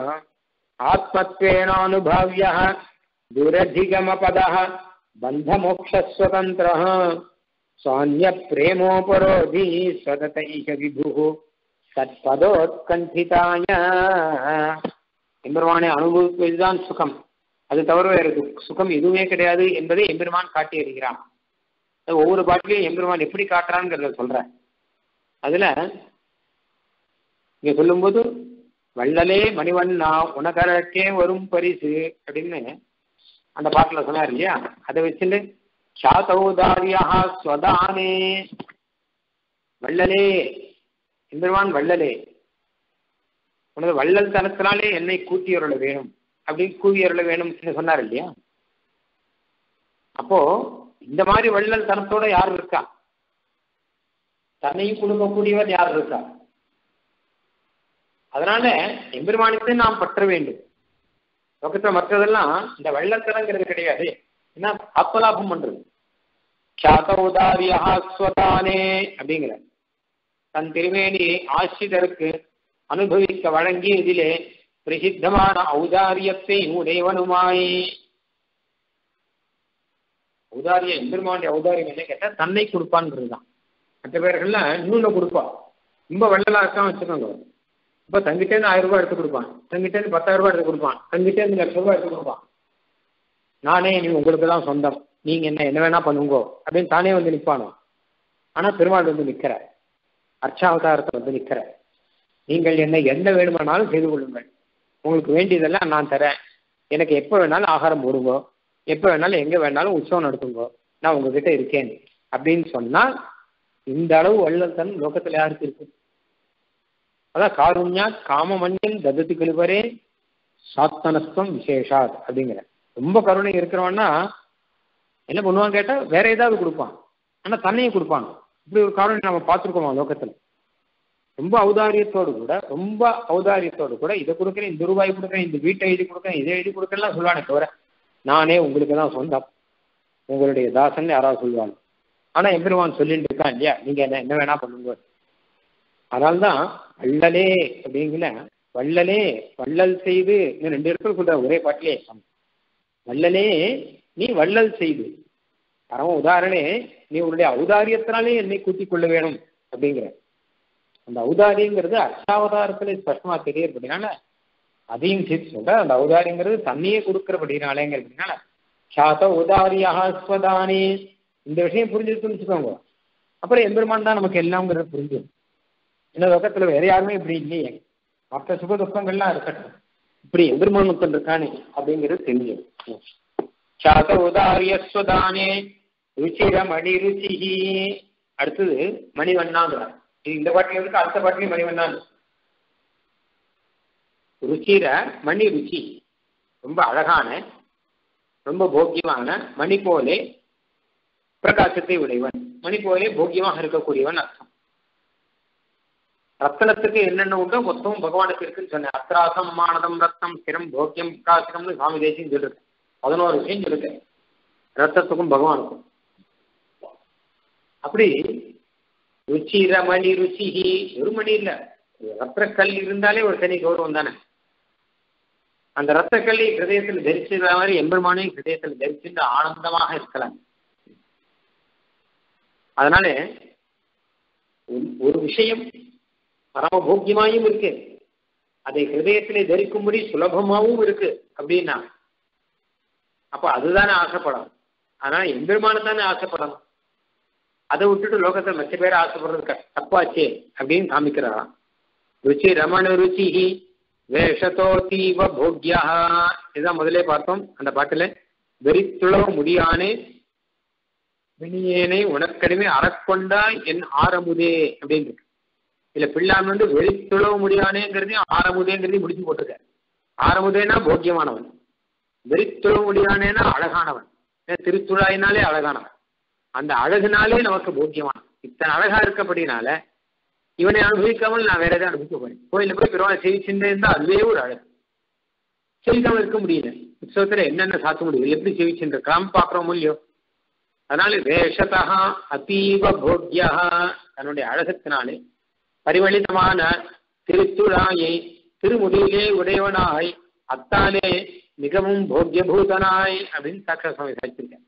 S1: आत्मत्वेनानुभाव्यः दुरधिगमपदः बन्धमोक्षस्वतन्त्रः स्वान्यप्रेमोपरोधी स्वदतैष विभुः தற்பதோத்கண்டிதாய எம்பெருமானை அனுபவிப்பதுதான் சுகம் அது தவிர வேறு சுகம் எதுவுமே கிடையாது என்பதை எம்பெருமான் காட்டி அறிகிறான் ஒவ்வொரு பாட்டிலையும் எம்பெருமான் எப்படி காட்டுறான்ங்கிறத சொல்ற அதுல இங்க சொல்லும்போது வள்ளலே மணிவண்ணா உனகரக்கே வரும் பரிசு அப்படின்னு அந்த பாட்டுல சொன்னார் இல்லையா அதை வச்சுட்டு சாதௌதாரியா ஸ்வதானே வள்ளலே எம்பெருமான் வள்ளலே உனது வள்ளல் தனத்தினாலே என்னை கூட்டி அருள வேணும் அப்படின்னு கூவி அருள வேணும்னு சொன்னார் இல்லையா அப்போ இந்த மாதிரி வள்ளல் தனத்தோட யார் இருக்கா தன்னையும் கொடுக்கக்கூடியவர் யார் இருக்கா அதனால எம்பெருமானத்தை நாம் பற்ற வேண்டும் லோகத்துல மற்றதெல்லாம் இந்த வள்ளத்தனங்கிறது கிடையாது ஏன்னா ஆத்மலாபம் பண்றது சாத உதாரியா ஸ்வதானே அப்படிங்கிற தன் திருமேனியை ஆசிரியருக்கு அனுபவிக்க வழங்கியதிலே பிரசித்தமான ஔதாரியத்தை உடையவனுமாய் ஔதாரியம் எம்பெருமானுடைய ஔதாரியம் என்ன கேட்டா தன்னை கொடுப்பான்றதுதான் மற்ற பேர்கள்லாம் இன்னொன்னு கொடுப்பான் ரொம்ப வெள்ளலா இருக்கான் வச்சுக்கோங்க இப்போ தங்கிட்டேருந்து ஆயிரம் ரூபாய் எடுத்து கொடுப்பான் தங்கிட்டேருந்து பத்தாயிரம் ரூபாய் எடுத்து கொடுப்பான் தங்கிட்டேருந்து லட்சம் ரூபாய் எடுத்து கொடுப்பான் நானே நீ உங்களுக்கு தான் சொந்தம் நீங்க என்ன என்ன வேணா பண்ணுங்கோ அப்படின்னு தானே வந்து நிற்பானோ ஆனா பெருமாள் வந்து நிக்கிற அர்ச்சாவதாரத்தை வந்து நிக்கிற நீங்கள் என்ன என்ன வேணுமானாலும் செய்து கொள்ளுங்கள் உங்களுக்கு வேண்டியதெல்லாம் நான் தரேன் எனக்கு எப்போ வேணாலும் ஆகாரம் போடுங்கோ எப்போ வேணாலும் எங்கே வேணாலும் உற்சவம் நடத்துங்கோ நான் உங்ககிட்ட இருக்கேன் அப்படின்னு சொன்னால் இந்த அளவு வள்ளல்தன் லோகத்துல யாருக்கு இருக்கு அதான் காருண்யா காமமன்யன் ததத்தி கழுவரே சாத்தனஸ்தம் விசேஷாத் அப்படிங்கிற ரொம்ப கருணை இருக்கிறவன்னா என்ன பண்ணுவான் கேட்டா வேற ஏதாவது கொடுப்பான் ஆனா தன்னையும் கொடுப்பான் இப்படி ஒரு காரணம் நம்ம பார்த்துருக்கோமா லோகத்துல ரொம்ப ஔதாரியத்தோடு கூட ரொம்ப ஔதாரியத்தோடு கூட இதை கொடுக்குறேன் இந்த ரூபாய் கொடுக்குறேன் இந்த வீட்டை எழுதி கொடுக்குறேன் இதை எழுதி கொடுக்குறேன்லாம் சொல்லுவானே தவிர நானே உங்களுக்கு தான் சொந்தம் உங்களுடைய தாசன் யாராவது சொல்லுவாங்க ஆனா எம்பெருமான் சொல்லிட்டு இருக்கான் இல்லையா நீங்க என்ன என்ன வேணா பண்ணுங்க அதனால்தான் வள்ளலே அப்படிங்கிற வள்ளலே வள்ளல் செய்து இன்னும் ரெண்டு இடத்துல சொல்ற ஒரே பாட்டிலே வள்ளலே நீ வள்ளல் செய்து பரம உதாரணே நீ உன்னுடைய ஔதாரியத்தினாலே என்னை கூட்டிக் கொள்ள வேணும் அப்படிங்கிற அந்த ஔதாரியங்கிறது அர்ச்சாவதாரத்துல ஸ்பஷ்டமா தெரியறபடினால அதையும் சேர்த்து சொல்ற அந்த ஔதாரியங்கிறது தன்னையே கொடுக்கறபடினாலேங்கிறதுனால சாத உதாரியா ஸ்வதானே இந்த விஷயம் புரிஞ்சிருக்குன்னு வச்சுக்கோங்க அப்புறம் எம்பெருமான் தான் நமக்கு எல்லாம்ங்கிறது புரிஞ்சிடும் இந்த லோகத்துல வேற யாருமே இப்படி இல்லையே மற்ற சுக துக்கங்கள்லாம் இருக்கட்டும் இப்படி எம்பெருமான் ஒருத்தன் இருக்கானே அப்படிங்கிறது தெரிஞ்சிடும் சாத உதாரியஸ்வதானே ருச்சிர மணி ருச்சி அடுத்தது மணிவண்ணாங்கிறார் இந்த பாட்டில் இருக்கு அடுத்த பாட்டிலையும் மணிவண்ணான் ருச்சிர மணி ருச்சி ரொம்ப அழகான ரொம்ப போக்கியமான மணி போலே பிரகாசத்தை உடையவன் மணி போலே போக்கியமாக இருக்கக்கூடியவன் அர்த்தம் ரத்தனத்துக்கு என்னென்ன உண்டோ மொத்தமும் பகவானுக்கு இருக்குன்னு சொன்னேன் அத்ராசம் மானதம் ரத்தம் ஸ்திரம் போக்கியம் பிரகாசம்னு சுவாமி தேசியம் சொல்லிருக்கேன் பதினோரு விஷயம் சொல்லிருக்கேன் ரத்தத்துக்கும் பகவானுக்கும் அப்படி ருச்சிர மணி ருச்சிஹி ஒரு மணி இல்ல ரத்தக்கல் இருந்தாலே ஒரு தனி கௌரவம் தானே அந்த ரத்தக்கல்லை ஹிருதயத்தில் தரிச்சிருக்கிற மாதிரி எம்பெருமானே ஹிருதயத்தில் தரிச்சுட்டு ஆனந்தமாக இருக்கலாம் அதனால ஒரு விஷயம் பரமபோக்கியமாயும் இருக்கு அதை ஹிருதயத்திலே தரிக்கும்படி சுலபமாகவும் இருக்கு அப்படின்னா அப்ப அதுதானே ஆசைப்படணும் அதனால எம்பெருமான தானே ஆசைப்படணும் அதை விட்டுட்டு லோகத்தில் மற்ற பேர் ஆசைப்படுறது தப்பாச்சே அப்படின்னு காமிக்கிறாராம் ருச்சி ரமண ருச்சி வேஷத்தோ தீவ போக்யா இதுதான் முதலே பார்த்தோம் அந்த பாட்டுல வெறித்துளவ முடியானே வினியேனை உனக்கடிமை அறக்கொண்டாய் என் ஆரமுதே அப்படின்னு இருக்கு இல்ல பிள்ளான் வந்து வெறித்துளவ முடியானேங்கிறதையும் ஆரமுதேங்கிறதையும் முடிச்சு போட்டிருக்க ஆரமுதேனா போக்கியமானவன் வெறித்துளவ முடியானேனா அழகானவன் திருத்துழாயினாலே அழகானவன் அந்த அழகுனாலே நமக்கு போக்கியமான இத்தனை அழகா இருக்கப்படினால இவனை அனுபவிக்காமல் நான் வேற எதாவது அனுபவிக்க போறேன் கோயில போய் பெருமாளை சேவிச்சுட்டே இருந்தா அதுவே ஒரு அழகு சேவிக்காம இருக்க முடியல உற்சவத்துல என்னென்ன சாத்த முடியும் எப்படி சேவிச்சுட்டு இருக்கலாம் பாக்குறோம் இல்லையோ அதனால வேஷதா அதீவ போக்யா தன்னுடைய அழகத்தினாலே பரிமளிதமான திருத்துழாயை திருமுடியிலே உடையவனாய் அத்தாலே மிகவும் போக்கியபூதனாய் அப்படின்னு சாட்சா சுவாமி சாதிச்சிருக்கேன்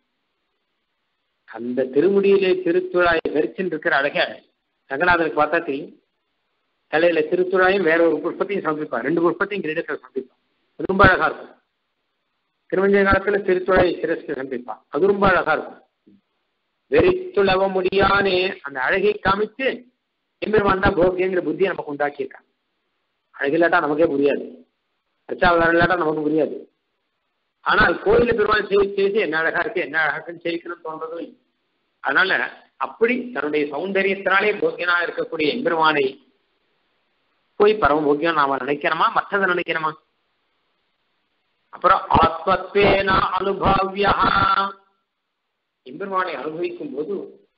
S1: அந்த திருமுடியிலே திருத்துழாயை தரிச்சுட்டு இருக்கிற அழகே ரங்கநாதனுக்கு பார்த்தா தெரியும் தலையில திருத்துழாயும் வேற ஒரு புஷ்பத்தையும் சமர்ப்பிப்பான் ரெண்டு புஷ்பத்தையும் கிரீடத்தில் சமர்ப்பிப்பான் அது ரொம்ப அழகா இருக்கும் திருமஞ்ச காலத்துல திருத்துழாயை சிரஸ்க்கு சமர்ப்பிப்பான் அது ரொம்ப அழகா இருக்கும் வெறித்துளவ முடியானே அந்த அழகை காமிச்சு எம்பெருமான் தான் போகியங்கிற புத்தியை நமக்கு உண்டாக்கியிருக்கான் அழகில்லாட்டா நமக்கே புரியாது அச்சாவதாரம் இல்லாட்டா நமக்கு புரியாது ஆனால் கோயில பெருமாள் சேவி சேவிச்சு என்ன அழகா இருக்கு என்ன அழகா இருக்குன்னு சேவிக்கணும்னு தோன்றதும் இல்லை அதனால அப்படி தன்னுடைய சௌந்தரியத்தினாலே போக்கியனா இருக்கக்கூடிய எம்பெருமானை போய் பரம போக்கியம் நாம நினைக்கிறோமா மற்றதை நினைக்கிறோமா அப்புறம் ஆத்மத்வேனா அனுபவியா எம்பெருமானை அனுபவிக்கும் போது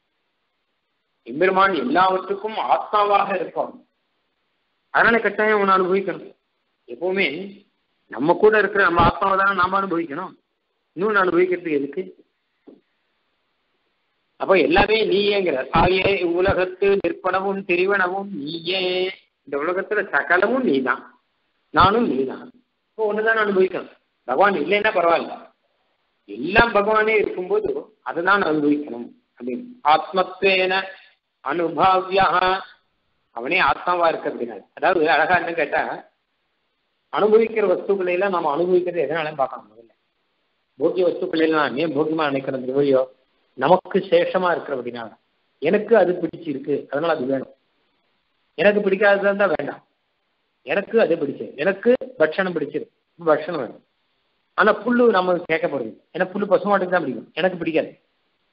S1: எம்பெருமான் எல்லாவற்றுக்கும் ஆத்மாவாக இருப்பான் அதனால கட்டாயம் அவனை அனுபவிக்கணும் எப்பவுமே நம்ம கூட இருக்கிற நம்ம ஆத்மாவை தானே நாம அனுபவிக்கணும் இன்னொன்று அனுபவிக்கிறதுக்கு எதுக்கு அப்போ எல்லாமே நீயேங்கிற தாயே உலகத்து நிற்பனவும் திரிவனவும் நீயே இந்த உலகத்துல சகலமும் நீதான் நானும் நீதான் இப்போ ஒண்ணுதான் அனுபவிக்கணும் பகவான் இல்லைன்னா பரவாயில்ல எல்லாம் பகவானே இருக்கும்போது அதுதான் அனுபவிக்கணும் அப்படின்னு ஆத்மத்வேன அனுபவியா அவனே ஆத்மாவா இருக்கிறதுனால அதாவது அழகா என்ன கேட்டா அனுபவிக்கிற வஸ்துக்களை எல்லாம் நம்ம அனுபவிக்கிறது எதனாலும் பார்க்கணும் முதல்ல போக்கிய வஸ்துக்களை எல்லாம் ஏன் போக்கியமா நினைக்கிறது இல்லையோ நமக்கு சேஷமா இருக்கிற அப்படின்னா எனக்கு அது பிடிச்சிருக்கு அதனால அது வேணும் எனக்கு பிடிக்காததா இருந்தா வேண்டாம் எனக்கு அது பிடிச்சது எனக்கு பட்சணம் பிடிச்சிருக்கு பட்சணம் வேணும் ஆனா புல்லு நம்ம கேட்கப்படுது ஏன்னா புல்லு பசுமாட்டுக்கு தான் பிடிக்கும் எனக்கு பிடிக்காது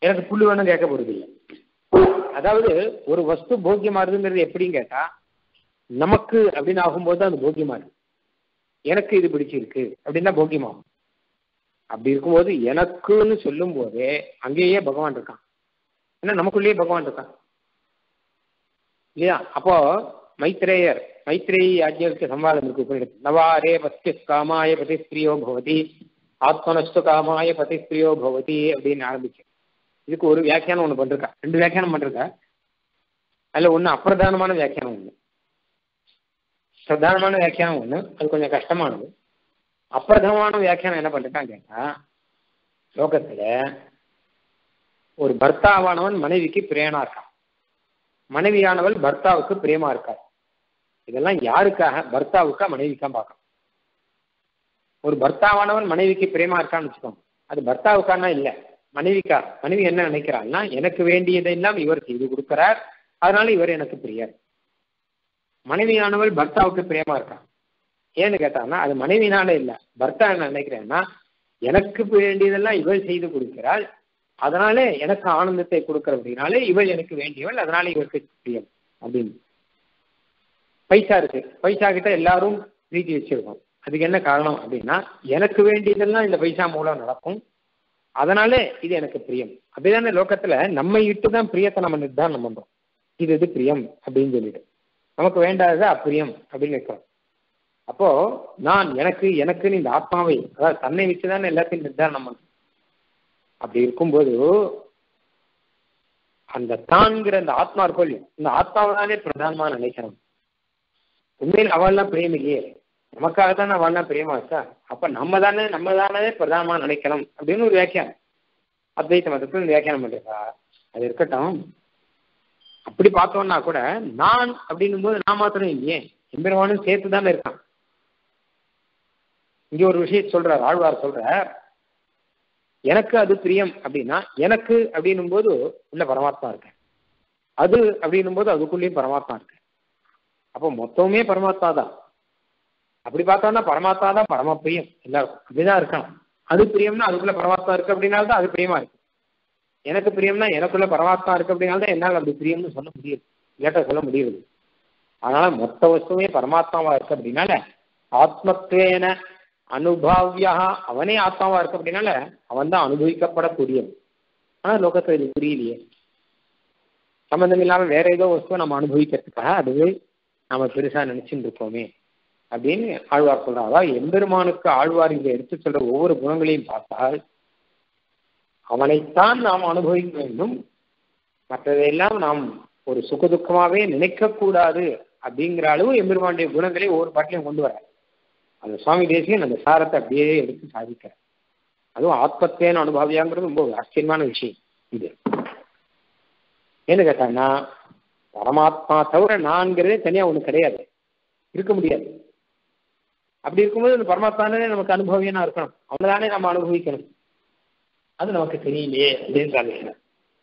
S1: எனக்கு புல்லு வேணும் கேட்க போறது இல்லை அதாவது ஒரு வஸ்து போக்கியமாறுதுங்கிறது எப்படின்னு கேட்டா நமக்கு அப்படின்னு ஆகும்போது தான் அது போக்கியமா இருக்கு எனக்கு இது பிடிச்சிருக்கு அப்படின்னா போக்கியமாகும் அப்படி இருக்கும்போது எனக்குன்னு சொல்லும் போதே அங்கேயே பகவான் இருக்கான் ஏன்னா நமக்குள்ளேயே பகவான் இருக்கான் இல்லையா அப்போ மைத்ரேயர் மைத்ரேயி ஆஜ்யருக்கு சம்வாதம் இருக்கு உபநிடத்து நவாரே பத்தி காமாய பதி ஸ்திரியோ பவதி ஆத்மனஸ்து காமாய பதி ஸ்திரியோ பவதி அப்படின்னு ஆரம்பிச்சு இதுக்கு ஒரு வியாக்கியானம் ஒன்று பண்ணிருக்கா ரெண்டு வியாக்கியானம் பண்ணிருக்கா அதில் ஒன்று அப்பிரதானமான வியாக்கியானம் ஒன்று பிரதானமான வியாக்கியானம் ஒன்று அது கொஞ்சம் கஷ்டமானது அப்பிரதமான வியாக்கியானம் என்ன பண்ணிருக்கான்னு கேட்டா லோகத்துல ஒரு பர்த்தாவானவன் மனைவிக்கு பிரியனா இருக்கான் மனைவியானவள் பர்த்தாவுக்கு பிரியமா இருக்கார் இதெல்லாம் யாருக்காக பர்த்தாவுக்கா மனைவிக்கா பார்க்கணும் ஒரு பர்த்தாவானவன் மனைவிக்கு பிரியமா இருக்கான்னு வச்சுக்கோங்க அது பர்த்தாவுக்கானா இல்ல மனைவிக்கா மனைவி என்ன நினைக்கிறாள்னா எனக்கு வேண்டியதெல்லாம் இவர் செய்து கொடுக்கிறார் அதனால இவர் எனக்கு பிரியர் மனைவியானவள் பர்த்தாவுக்கு பிரியமா இருக்கான் ஏன்னு கேட்டான்னா அது மனைவினால இல்ல பர்த்தா என்ன நினைக்கிறேன்னா எனக்கு வேண்டியதெல்லாம் இவள் செய்து கொடுக்கிறாள் அதனால எனக்கு ஆனந்தத்தை கொடுக்கறதுனாலே இவள் எனக்கு வேண்டியவள் அதனால இவருக்கு பிரியம் அப்படின்னு பைசா இருக்கு பைசா கிட்ட எல்லாரும் பிரீத்தி வச்சிருக்கோம் அதுக்கு என்ன காரணம் அப்படின்னா எனக்கு வேண்டியதெல்லாம் இந்த பைசா மூலம் நடக்கும் அதனால இது எனக்கு பிரியம் அப்படிதானே லோகத்துல நம்ம இட்டு தான் பிரியத்தை நம்ம நிர்தாரணம் பண்றோம் இது இது பிரியம் அப்படின்னு சொல்லிட்டு நமக்கு வேண்டாதது அப்பிரியம் அப்படின்னு வைக்கிறோம் அப்போ நான் எனக்கு எனக்குன்னு இந்த ஆத்மாவை அதாவது தன்னை வச்சுதானே எல்லாத்தையும் நிர்தாரணம் பண்றோம் அப்படி இருக்கும்போது அந்த தான்கிற அந்த ஆத்மா இருக்கும் இல்லையா இந்த ஆத்மாவை தானே பிரதானமா நினைக்கணும் உண்மையில் அவள்லாம் பிரியம் இல்லையே நமக்காக தானே அவள்லாம் பிரியமா வச்சா அப்ப நம்ம தானே நம்ம தானே பிரதானமா நினைக்கணும் அப்படின்னு ஒரு வியாக்கியானம் அத்வைத்த மதத்துல இந்த வியாக்கியானம் பண்றா அது இருக்கட்டும் அப்படி பார்த்தோம்னா கூட நான் அப்படின்னும் போது நான் மாத்திரம் இல்லையே எம்பெருமானும் சேர்த்து தானே இருக்கான் இங்க ஒரு விஷயம் சொல்றார் ஆழ்வார் சொல்றார் எனக்கு அது பிரியம் அப்படின்னா எனக்கு அப்படின்னும் போது உள்ள பரமாத்மா இருக்கேன் அது அப்படின்னும் போது அதுக்குள்ளேயும் பரமாத்மா இருக்கு அப்போ மொத்தமே பரமாத்மா தான் அப்படி பார்த்தோம்னா பரமாத்மா தான் பரம பிரியம் எல்லாருக்கும் அப்படிதான் இருக்கணும் அது பிரியம்னா அதுக்குள்ள பரமாத்மா இருக்கு அப்படின்னால தான் அது பிரியமா இருக்கு எனக்கு பிரியம்னா எனக்குள்ள பரமாத்மா இருக்கு அப்படின்னால தான் என்னால் அப்படி பிரியம்னு சொல்ல முடியுது இல்லாட்ட சொல்ல முடியுது அதனால மொத்த வஸ்துவே பரமாத்மாவா இருக்கு அப்படின்னால ஆத்மத்வேன அனுபாவியா அவனே ஆத்மாவா இருக்கு அப்படின்னால அவன் தான் அனுபவிக்கப்படக்கூடியவன் ஆனா லோகத்துல இது புரியலையே சம்பந்தம் இல்லாம வேற ஏதோ வஸ்துவை நம்ம அனுபவிக்கிறதுக்காக அதுவே நாம பெருசா நினைச்சுட்டு இருக்கோமே அப்படின்னு ஆழ்வார் சொல்றார் அதாவது எம்பெருமானுக்கு ஆழ்வார் இங்க எடுத்து சொல்ற ஒவ்வொரு குணங்களையும் பார்த்தால் அவனைத்தான் நாம் அனுபவிக்க வேண்டும் மற்றதையெல்லாம் நாம் ஒரு சுகதுக்கமாவே நினைக்க கூடாது அப்படிங்கிற அளவு எம்பெருமானுடைய குணங்களை ஒவ்வொரு பாட்டிலையும் கொண்டு வர அந்த சுவாமி தேசியன் அந்த சாரத்தை அப்படியே எடுத்து சாதிக்கிறார் அதுவும் ஆத்மத்தேன அனுபவியாங்கிறது ரொம்ப ஆச்சரியமான விஷயம் இது ஏன்னு கேட்டாங்கன்னா பரமாத்மா தவிர நான்கிறதே தனியா ஒண்ணு கிடையாது இருக்க முடியாது அப்படி இருக்கும்போது அந்த பரமாத்மானே நமக்கு அனுபவியனா இருக்கணும் அவனதானே நம்ம அனுபவிக்கணும் அது நமக்கு தெரியலையே அப்படின்னு சாதிக்கிறார்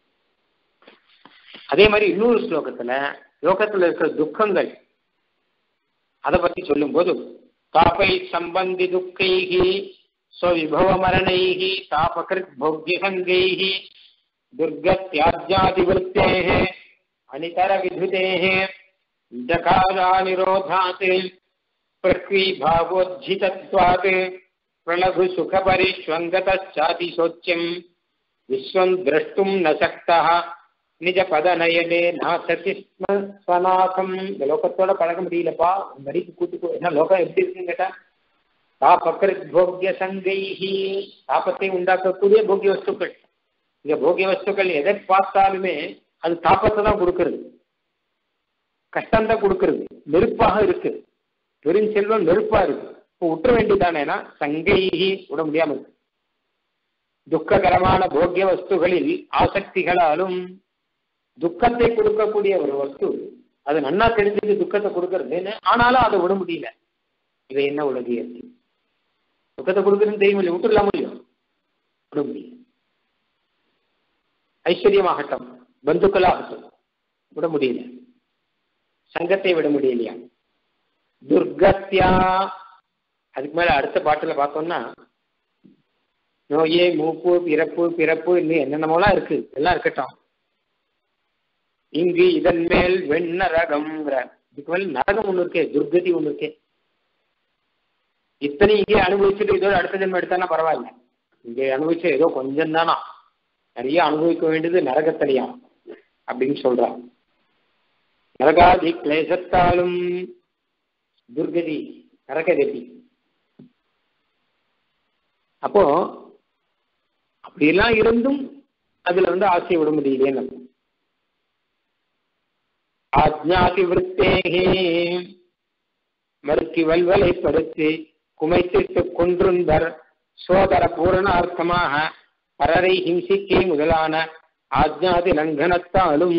S1: அதே மாதிரி இன்னொரு ஸ்லோகத்துல லோகத்துல இருக்கிற துக்கங்கள் அதை பத்தி சொல்லும் போது தாபை சம்பந்தி துக்கைகி ஸ்வவிபவ மரணைகி தாபகிருத் போக்கியசங்கைகி दुर्गत्याज्यादिवृत्तेः अनितरविधुतेः जकारानिरोधात् पृथ्वीभावोज्झितत्वात् प्रणघुसुखपरिष्वङ्गतश्चातिशोच्यम् विश्वम् द्रष्टुम् न शक्तः நிஜபதநயனே நாசதி ஸ்ம ஸ்வநாசம் இந்த லோகத்தோட பழக முடியலப்பா இந்த வரிக்கு கூட்டுக்கோ என்ன லோகம் எப்படி இருக்குன்னு கேட்டா தாபகிருத் போக்கிய சங்கைஹி தாபத்தை உண்டாக்கக்கூடிய போக்கிய வஸ்துக்கள் இங்க போகிய வஸ்துக்கள் எதை பார்த்தாலுமே அது தாப்பத்தை தான் கொடுக்கறது கஷ்டம் தான் கொடுக்கறது நெருப்பாக இருக்கு பெருஞ்செல்வம் நெருப்பா இருக்கு இப்போ விட்டுற வேண்டியதானேனா சங்கைகி விட முடியாம இருக்கு துக்ககரமான போக்கிய வஸ்துகளில் ஆசக்திகளாலும் துக்கத்தை கொடுக்கக்கூடிய ஒரு வஸ்து அது நன்னா தெரிஞ்சது துக்கத்தை கொடுக்கறதுன்னு ஆனாலும் அதை விட முடியல இவை என்ன உலக இயற்கை துக்கத்தை கொடுக்குறதுன்னு தெரியும் இல்லையா விட்டுடலாம் முடியும் விட முடியும் ஐஸ்வர்யமாகட்டும் பந்துக்களாகட்டும் விட முடியல சங்கத்தை விட முடியலையா துர்கத்யா அதுக்கு மேல அடுத்த பாட்டுல பார்த்தோம்னா நோயே மூப்பு பிறப்பு பிறப்பு இன்னும் என்னென்னமோலாம் இருக்கு எல்லாம் இருக்கட்டும் இங்கு இதன் மேல் வெண்ணரகம்ங்கிற இதுக்கு மேல் நரகம் ஒண்ணு இருக்கே துர்கதி ஒண்ணு இருக்கே இத்தனை இங்கே அனுபவிச்சுட்டு இதோட அடுத்த ஜென்மம் எடுத்தானா பரவாயில்ல இங்கே அனுபவிச்ச ஏதோ கொஞ்சம் தானா நிறைய அனுபவிக்க வேண்டியது நரகத்தலியா அப்படின்னு சொல்றான் நரகாதி கிளேசத்தாலும் துர்கதி நரககதி அப்போ அப்படியெல்லாம் இருந்தும் அதுல வந்து ஆசையை விட முடியலையே ஆஜ்ஞாதி விருத்தேகே மறுக்கி வல்வலை படுத்தி குமைத்திட்டு கொன்றுந்தர் சோதர பூரணார்த்தமாக பரரை ஹிம்சிக்கே முதலான ஆஜ்ஞாதி லங்கனத்தாலும்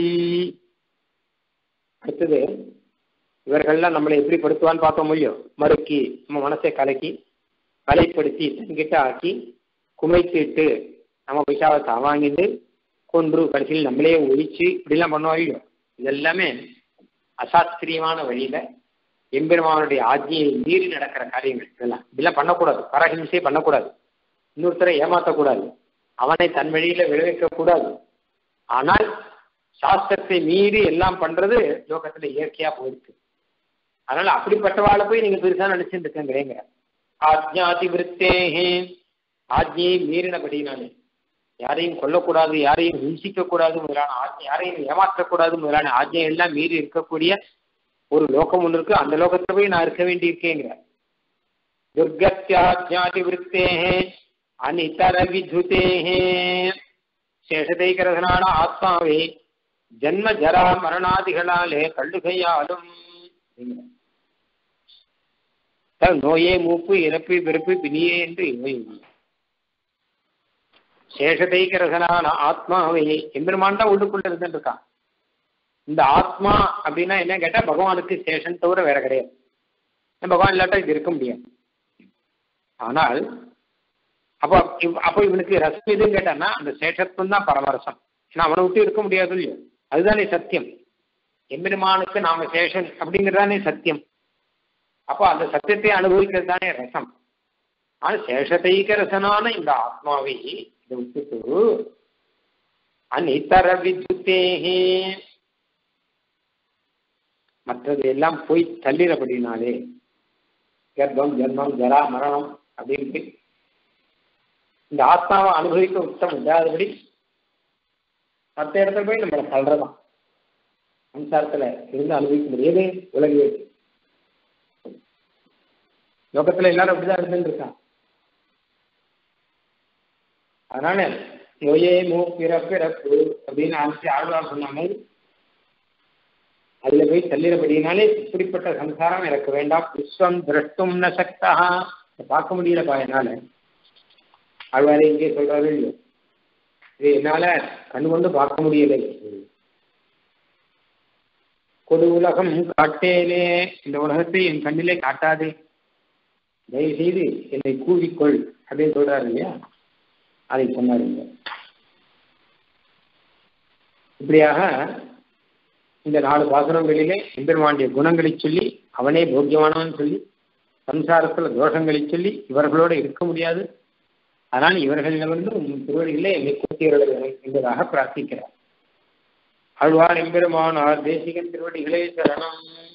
S1: அடுத்தது இவர்கள்லாம் நம்மளை எப்படி படுத்துவான்னு பார்த்தோம் முடியும் மறுக்கி நம்ம மனசை கலக்கி வலைப்படுத்தி தன்கிட்ட ஆக்கி குமைத்திட்டு நம்ம பைசாவை வாங்கிட்டு கொன்று கடைசியில் நம்மளே ஒழிச்சு இப்படிலாம் பண்ணுவோம் இல்லையோ இதெல்லாமே அசாஸ்திரியமான வழியில எம்பெருமானுடைய ஆஜ்ஞையை மீறி நடக்கிற காரியங்கள் இதெல்லாம் இதெல்லாம் பண்ணக்கூடாது பரஹிம்சையை பண்ணக்கூடாது இன்னொருத்தரை ஏமாற்றக்கூடாது அவனை தன் வழியில விளைவிக்க கூடாது ஆனால் சாஸ்திரத்தை மீறி எல்லாம் பண்றது லோகத்துல இயற்கையா போயிருக்கு அதனால அப்படிப்பட்டவாளை போய் நீங்க பெருசா நினைச்சுட்டு இருக்கேங்கிறீங்க ஆஜ்ஞாதி விருத்தேகே ஆஜ்ஞையை மீறினபடினாலே யாரையும் கொல்லக்கூடாது யாரையும் ஹிம்சிக்க கூடாது முதலான ஆஜ்ஞை யாரையும் ஏமாற்றக்கூடாது முதலான ஆஜ்ஞை எல்லாம் மீறி இருக்கக்கூடிய ஒரு லோகம் ஒன்று இருக்கு அந்த லோகத்துல போய் நான் இருக்க வேண்டி இருக்கேங்கிற துர்கத்யாஜாதி விருத்தேகே அனிதர விதுதேகே சேஷதைகரசனான ஆத்மாவே ஜன்ம ஜரா மரணாதிகளாலே கல்லுகையாலும் நோயே மூப்பு இறப்பு பிறப்பு பிணியே என்று இவை சேஷதைகரசனான ஆத்மாவை எம்பெருமான் தான் உள்ளுக்குள்ள இருந்துட்டு இருக்கான் இந்த ஆத்மா அப்படின்னா என்ன கேட்டா பகவானுக்கு சேஷன் தவிர வேற கிடையாது பகவான் இல்லாட்டா இது இருக்க முடியாது ஆனால் அப்போ அப்போ இவனுக்கு ரசம் எதுன்னு கேட்டான்னா அந்த சேஷத்துவம் தான் பரமரசம் ஏன்னா அவனை விட்டு இருக்க முடியாது இல்லையோ அதுதானே சத்தியம் எம்பெருமானுக்கு நாம சேஷன் அப்படிங்கிறதானே சத்தியம் அப்போ அந்த சத்தியத்தை அனுபவிக்கிறது தானே ரசம் ஆனா சேஷதைக ரசனான இந்த ஆத்மாவை இதை விட்டுட்டு அனிதர வித்யுத்தேகே மற்றது எல்லாம் போய் தள்ளிறபடினாலே கர்ப்பம் ஜன்மம் ஜரா மரணம் அப்படின்ட்டு இந்த ஆத்மாவை அனுபவிக்க உத்தம் இல்லாதபடி மற்ற இடத்துல போய் நம்மளை தள்ளுறதான் சம்சாரத்துல இருந்து அனுபவிக்க முடியாது உலகிலே லோகத்துல எல்லாரும் அப்படிதான் இருந்துட்டு இருக்கான் அதனால நோயே மூ பிறப்பிறப்பு அப்படின்னு ஆரம்பிச்சு ஆழ்வார் சொன்னாங்க அதுல போய் தள்ளிடபடினாலே இப்படிப்பட்ட சம்சாரம் எனக்கு வேண்டாம் விஸ்வம் திரஷ்டும் ந சக்தா பார்க்க முடியலப்பா என்னால ஆழ்வாரே இங்கே சொல்றாரு இல்லையோ இது என்னால கண் கொண்டு பார்க்க முடியலை கொடு உலகம் காட்டேனே இந்த உலகத்தை என் கண்ணிலே காட்டாதே தயவு செய்து என்னை கூவிக்கொள் அப்படின்னு சொல்றாரு இல்லையா அதை சொன்னாருங்க இப்படியாக இந்த நாலு பாசுரங்களிலே எம்பெருமானுடைய குணங்களை சொல்லி அவனே போக்கியமானவன் சொல்லி சம்சாரத்துல தோஷங்களை சொல்லி இவர்களோட இருக்க முடியாது அதனால் இவர்கள் வந்து உன் திருவடிகளே என்னை கூட்டியவர்கள் என்பதாக பிரார்த்திக்கிறார் ஆழ்வார் எம்பெருமானார் தேசிகன் திருவடிகளே சரணம்